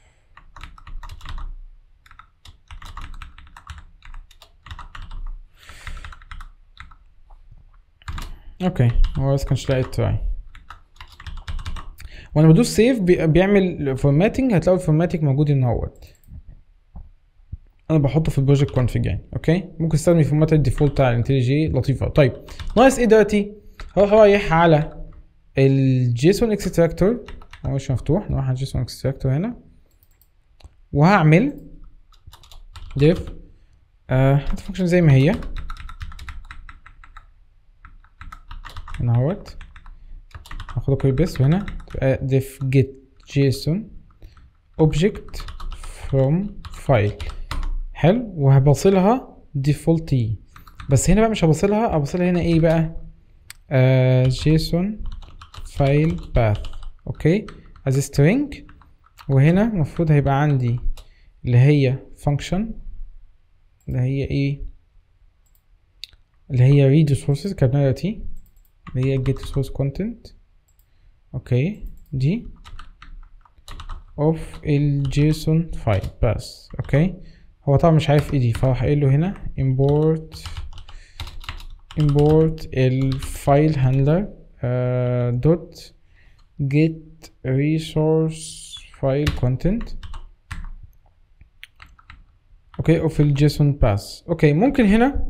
اوكي هو بس كانش لاقي try وانا بدوس سيف بيعمل فورماتنج هتلاقوا الفورماتنج موجود هنا اهوت انا بحطه في البروجكت كونفيج يعني اوكي ممكن تستخدم الفورمات الديفولت بتاع الانتليجي لطيفه طيب ناقص ايه دلوقتي هروح رايح على الجيسون اكستراكتور هو مش مفتوح نروح على الجيسون اكستراكتور هنا وهعمل ديف آه فانكشن زي ما هي هنا اهوت هاخد كوبي بيست وهنا تبقى def get json object from file حلو وهبصلها default بس هنا بقى مش هبصلها ابصلها هنا ايه بقى آه json file path اوكي as string وهنا المفروض هيبقى عندي اللي هي function اللي هي ايه اللي هي read resources كتبناها دلوقتي اللي هي get resource content اوكي دي of الجيسون فايل بس اوكي هو طبعا مش عارف ايه دي فراح قايل له هنا import import الفايل هاندلر دوت get resource file content اوكي اوف الجيسون باس اوكي ممكن هنا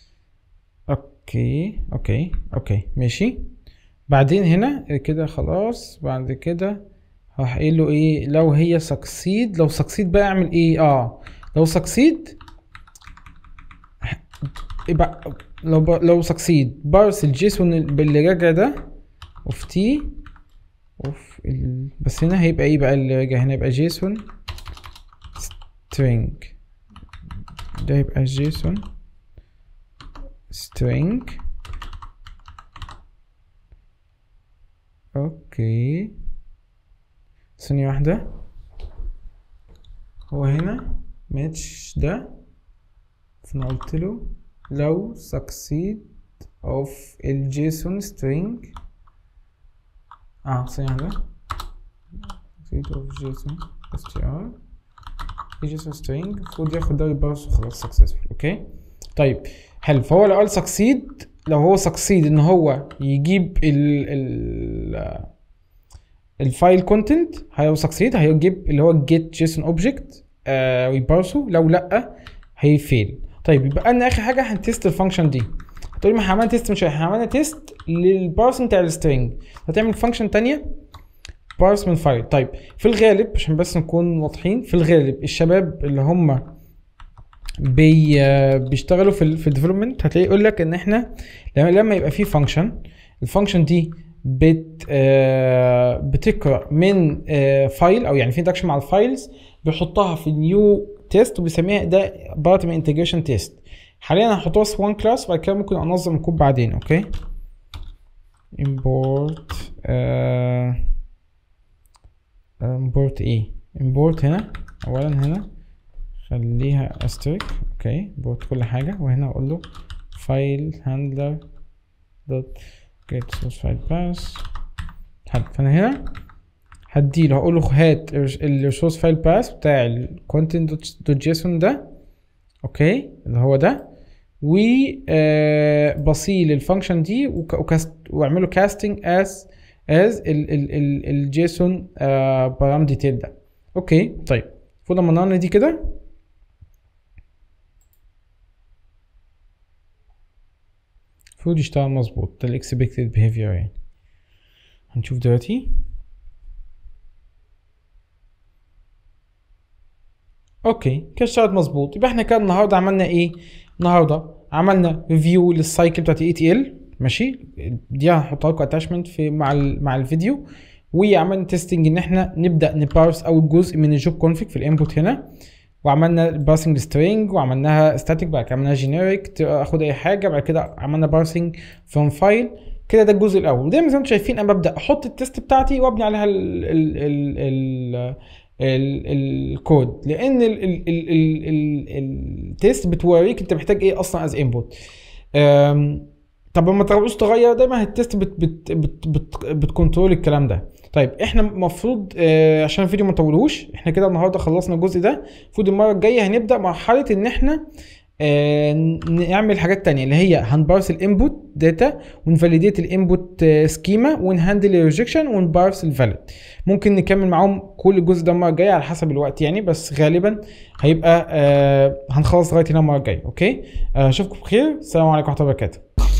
اوكي اوكي اوكي ماشي بعدين هنا كده خلاص بعد كده راح قايل له ايه لو هي سكسيد لو سكسيد بقى اعمل ايه اه لو سكسيد يبقى لو ب... لو سكسيد برسل جيسون باللي راجع ده اوف تي اوف ال... بس هنا هيبقى ايه بقى اللي راجع هنا يبقى جيسون string ده يبقى جيسون string اوكي ثانية واحدة هو هنا ماتش ده فانا قلت له لو succeed of الجيسون string اه ثانية واحدة succeed of جيسون str جيسون string المفروض ياخد ده يبقى خلاص successful اوكي طيب حلو فهو لو قال succeed لو هو سكسيد ان هو يجيب ال ال الفايل كونتنت هيبقى سكسيد هيجيب اللي هو جيت جيسون اوبجكت ويبارسه لو لا هيفيل طيب يبقى لنا اخر حاجه هنتست الفانكشن دي هتقولي ما احنا عملنا تيست مش احنا عملنا تيست للبارسن بتاع السترنج هتعمل فانكشن تانية بارس من فايل طيب في الغالب عشان بس نكون واضحين في الغالب الشباب اللي هم بي بيشتغلوا في في الديفلوبمنت هتلاقي يقول لك ان احنا لما لما يبقى في فانكشن الفانكشن دي بت آه بتقرا من آه فايل او يعني في انتراكشن مع الفايلز بيحطها في نيو تيست وبيسميها ده بارت من انتجريشن تيست حاليا هحطها في وان كلاس وبعد كده ممكن انظم الكود بعدين اوكي import آه import ايه import هنا اولا هنا خليها استريك اوكي بوت كل حاجة وهنا اقول له فايل هاندلر دوت جيت سورس فايل باس حلو فانا هنا هديله هقول له هات الريسورس فايل باس بتاع الكونتنت دوت جيسون ده اوكي اللي هو ده و آه بصيل الفانكشن دي وكاست واعمله كاستنج از از الجيسون بارام ديتيل ده اوكي طيب المفروض لما نعمل دي كده المفروض يشتغل مظبوط ده الاكسبكتد بيهيفير يعني هنشوف دلوقتي اوكي كده اشتغلت مظبوط يبقى احنا كده النهارده عملنا ايه النهارده عملنا ريفيو للسايكل بتاعت اي تي ال ماشي دي هحطها لكم اتاشمنت في مع ال مع الفيديو وعملنا تيستنج ان احنا نبدا نبارس اول جزء من الجوب كونفيج في الانبوت هنا وعملنا بارسنج سترينج وعملناها ستاتيك بعد كده عملناها جينيريك اخد اي حاجه بعد كده عملنا بارسنج فروم فايل كده ده الجزء الاول ودايما زي ما انتم شايفين انا ببدا احط التست بتاعتي وابني عليها ال ال ال ال ال الكود لان ال ال ال ال ال التست بتوريك انت محتاج ايه اصلا از انبوت طب لما تعوز تغير دايما التست بت بت بت بت بتكنترول الكلام ده طيب احنا المفروض آه عشان الفيديو ما نطولهوش احنا كده النهارده خلصنا الجزء ده المفروض المره الجايه هنبدا مرحله ان احنا آه نعمل حاجات تانية اللي هي هنبارس الانبوت داتا ونفاليديت الانبوت سكيما ونهندل الريجكشن ونبارس الفاليد ممكن نكمل معاهم كل الجزء ده المره الجايه على حسب الوقت يعني بس غالبا هيبقى آه هنخلص لغايه هنا المره الجايه اوكي اشوفكم بخير السلام عليكم ورحمه الله وبركاته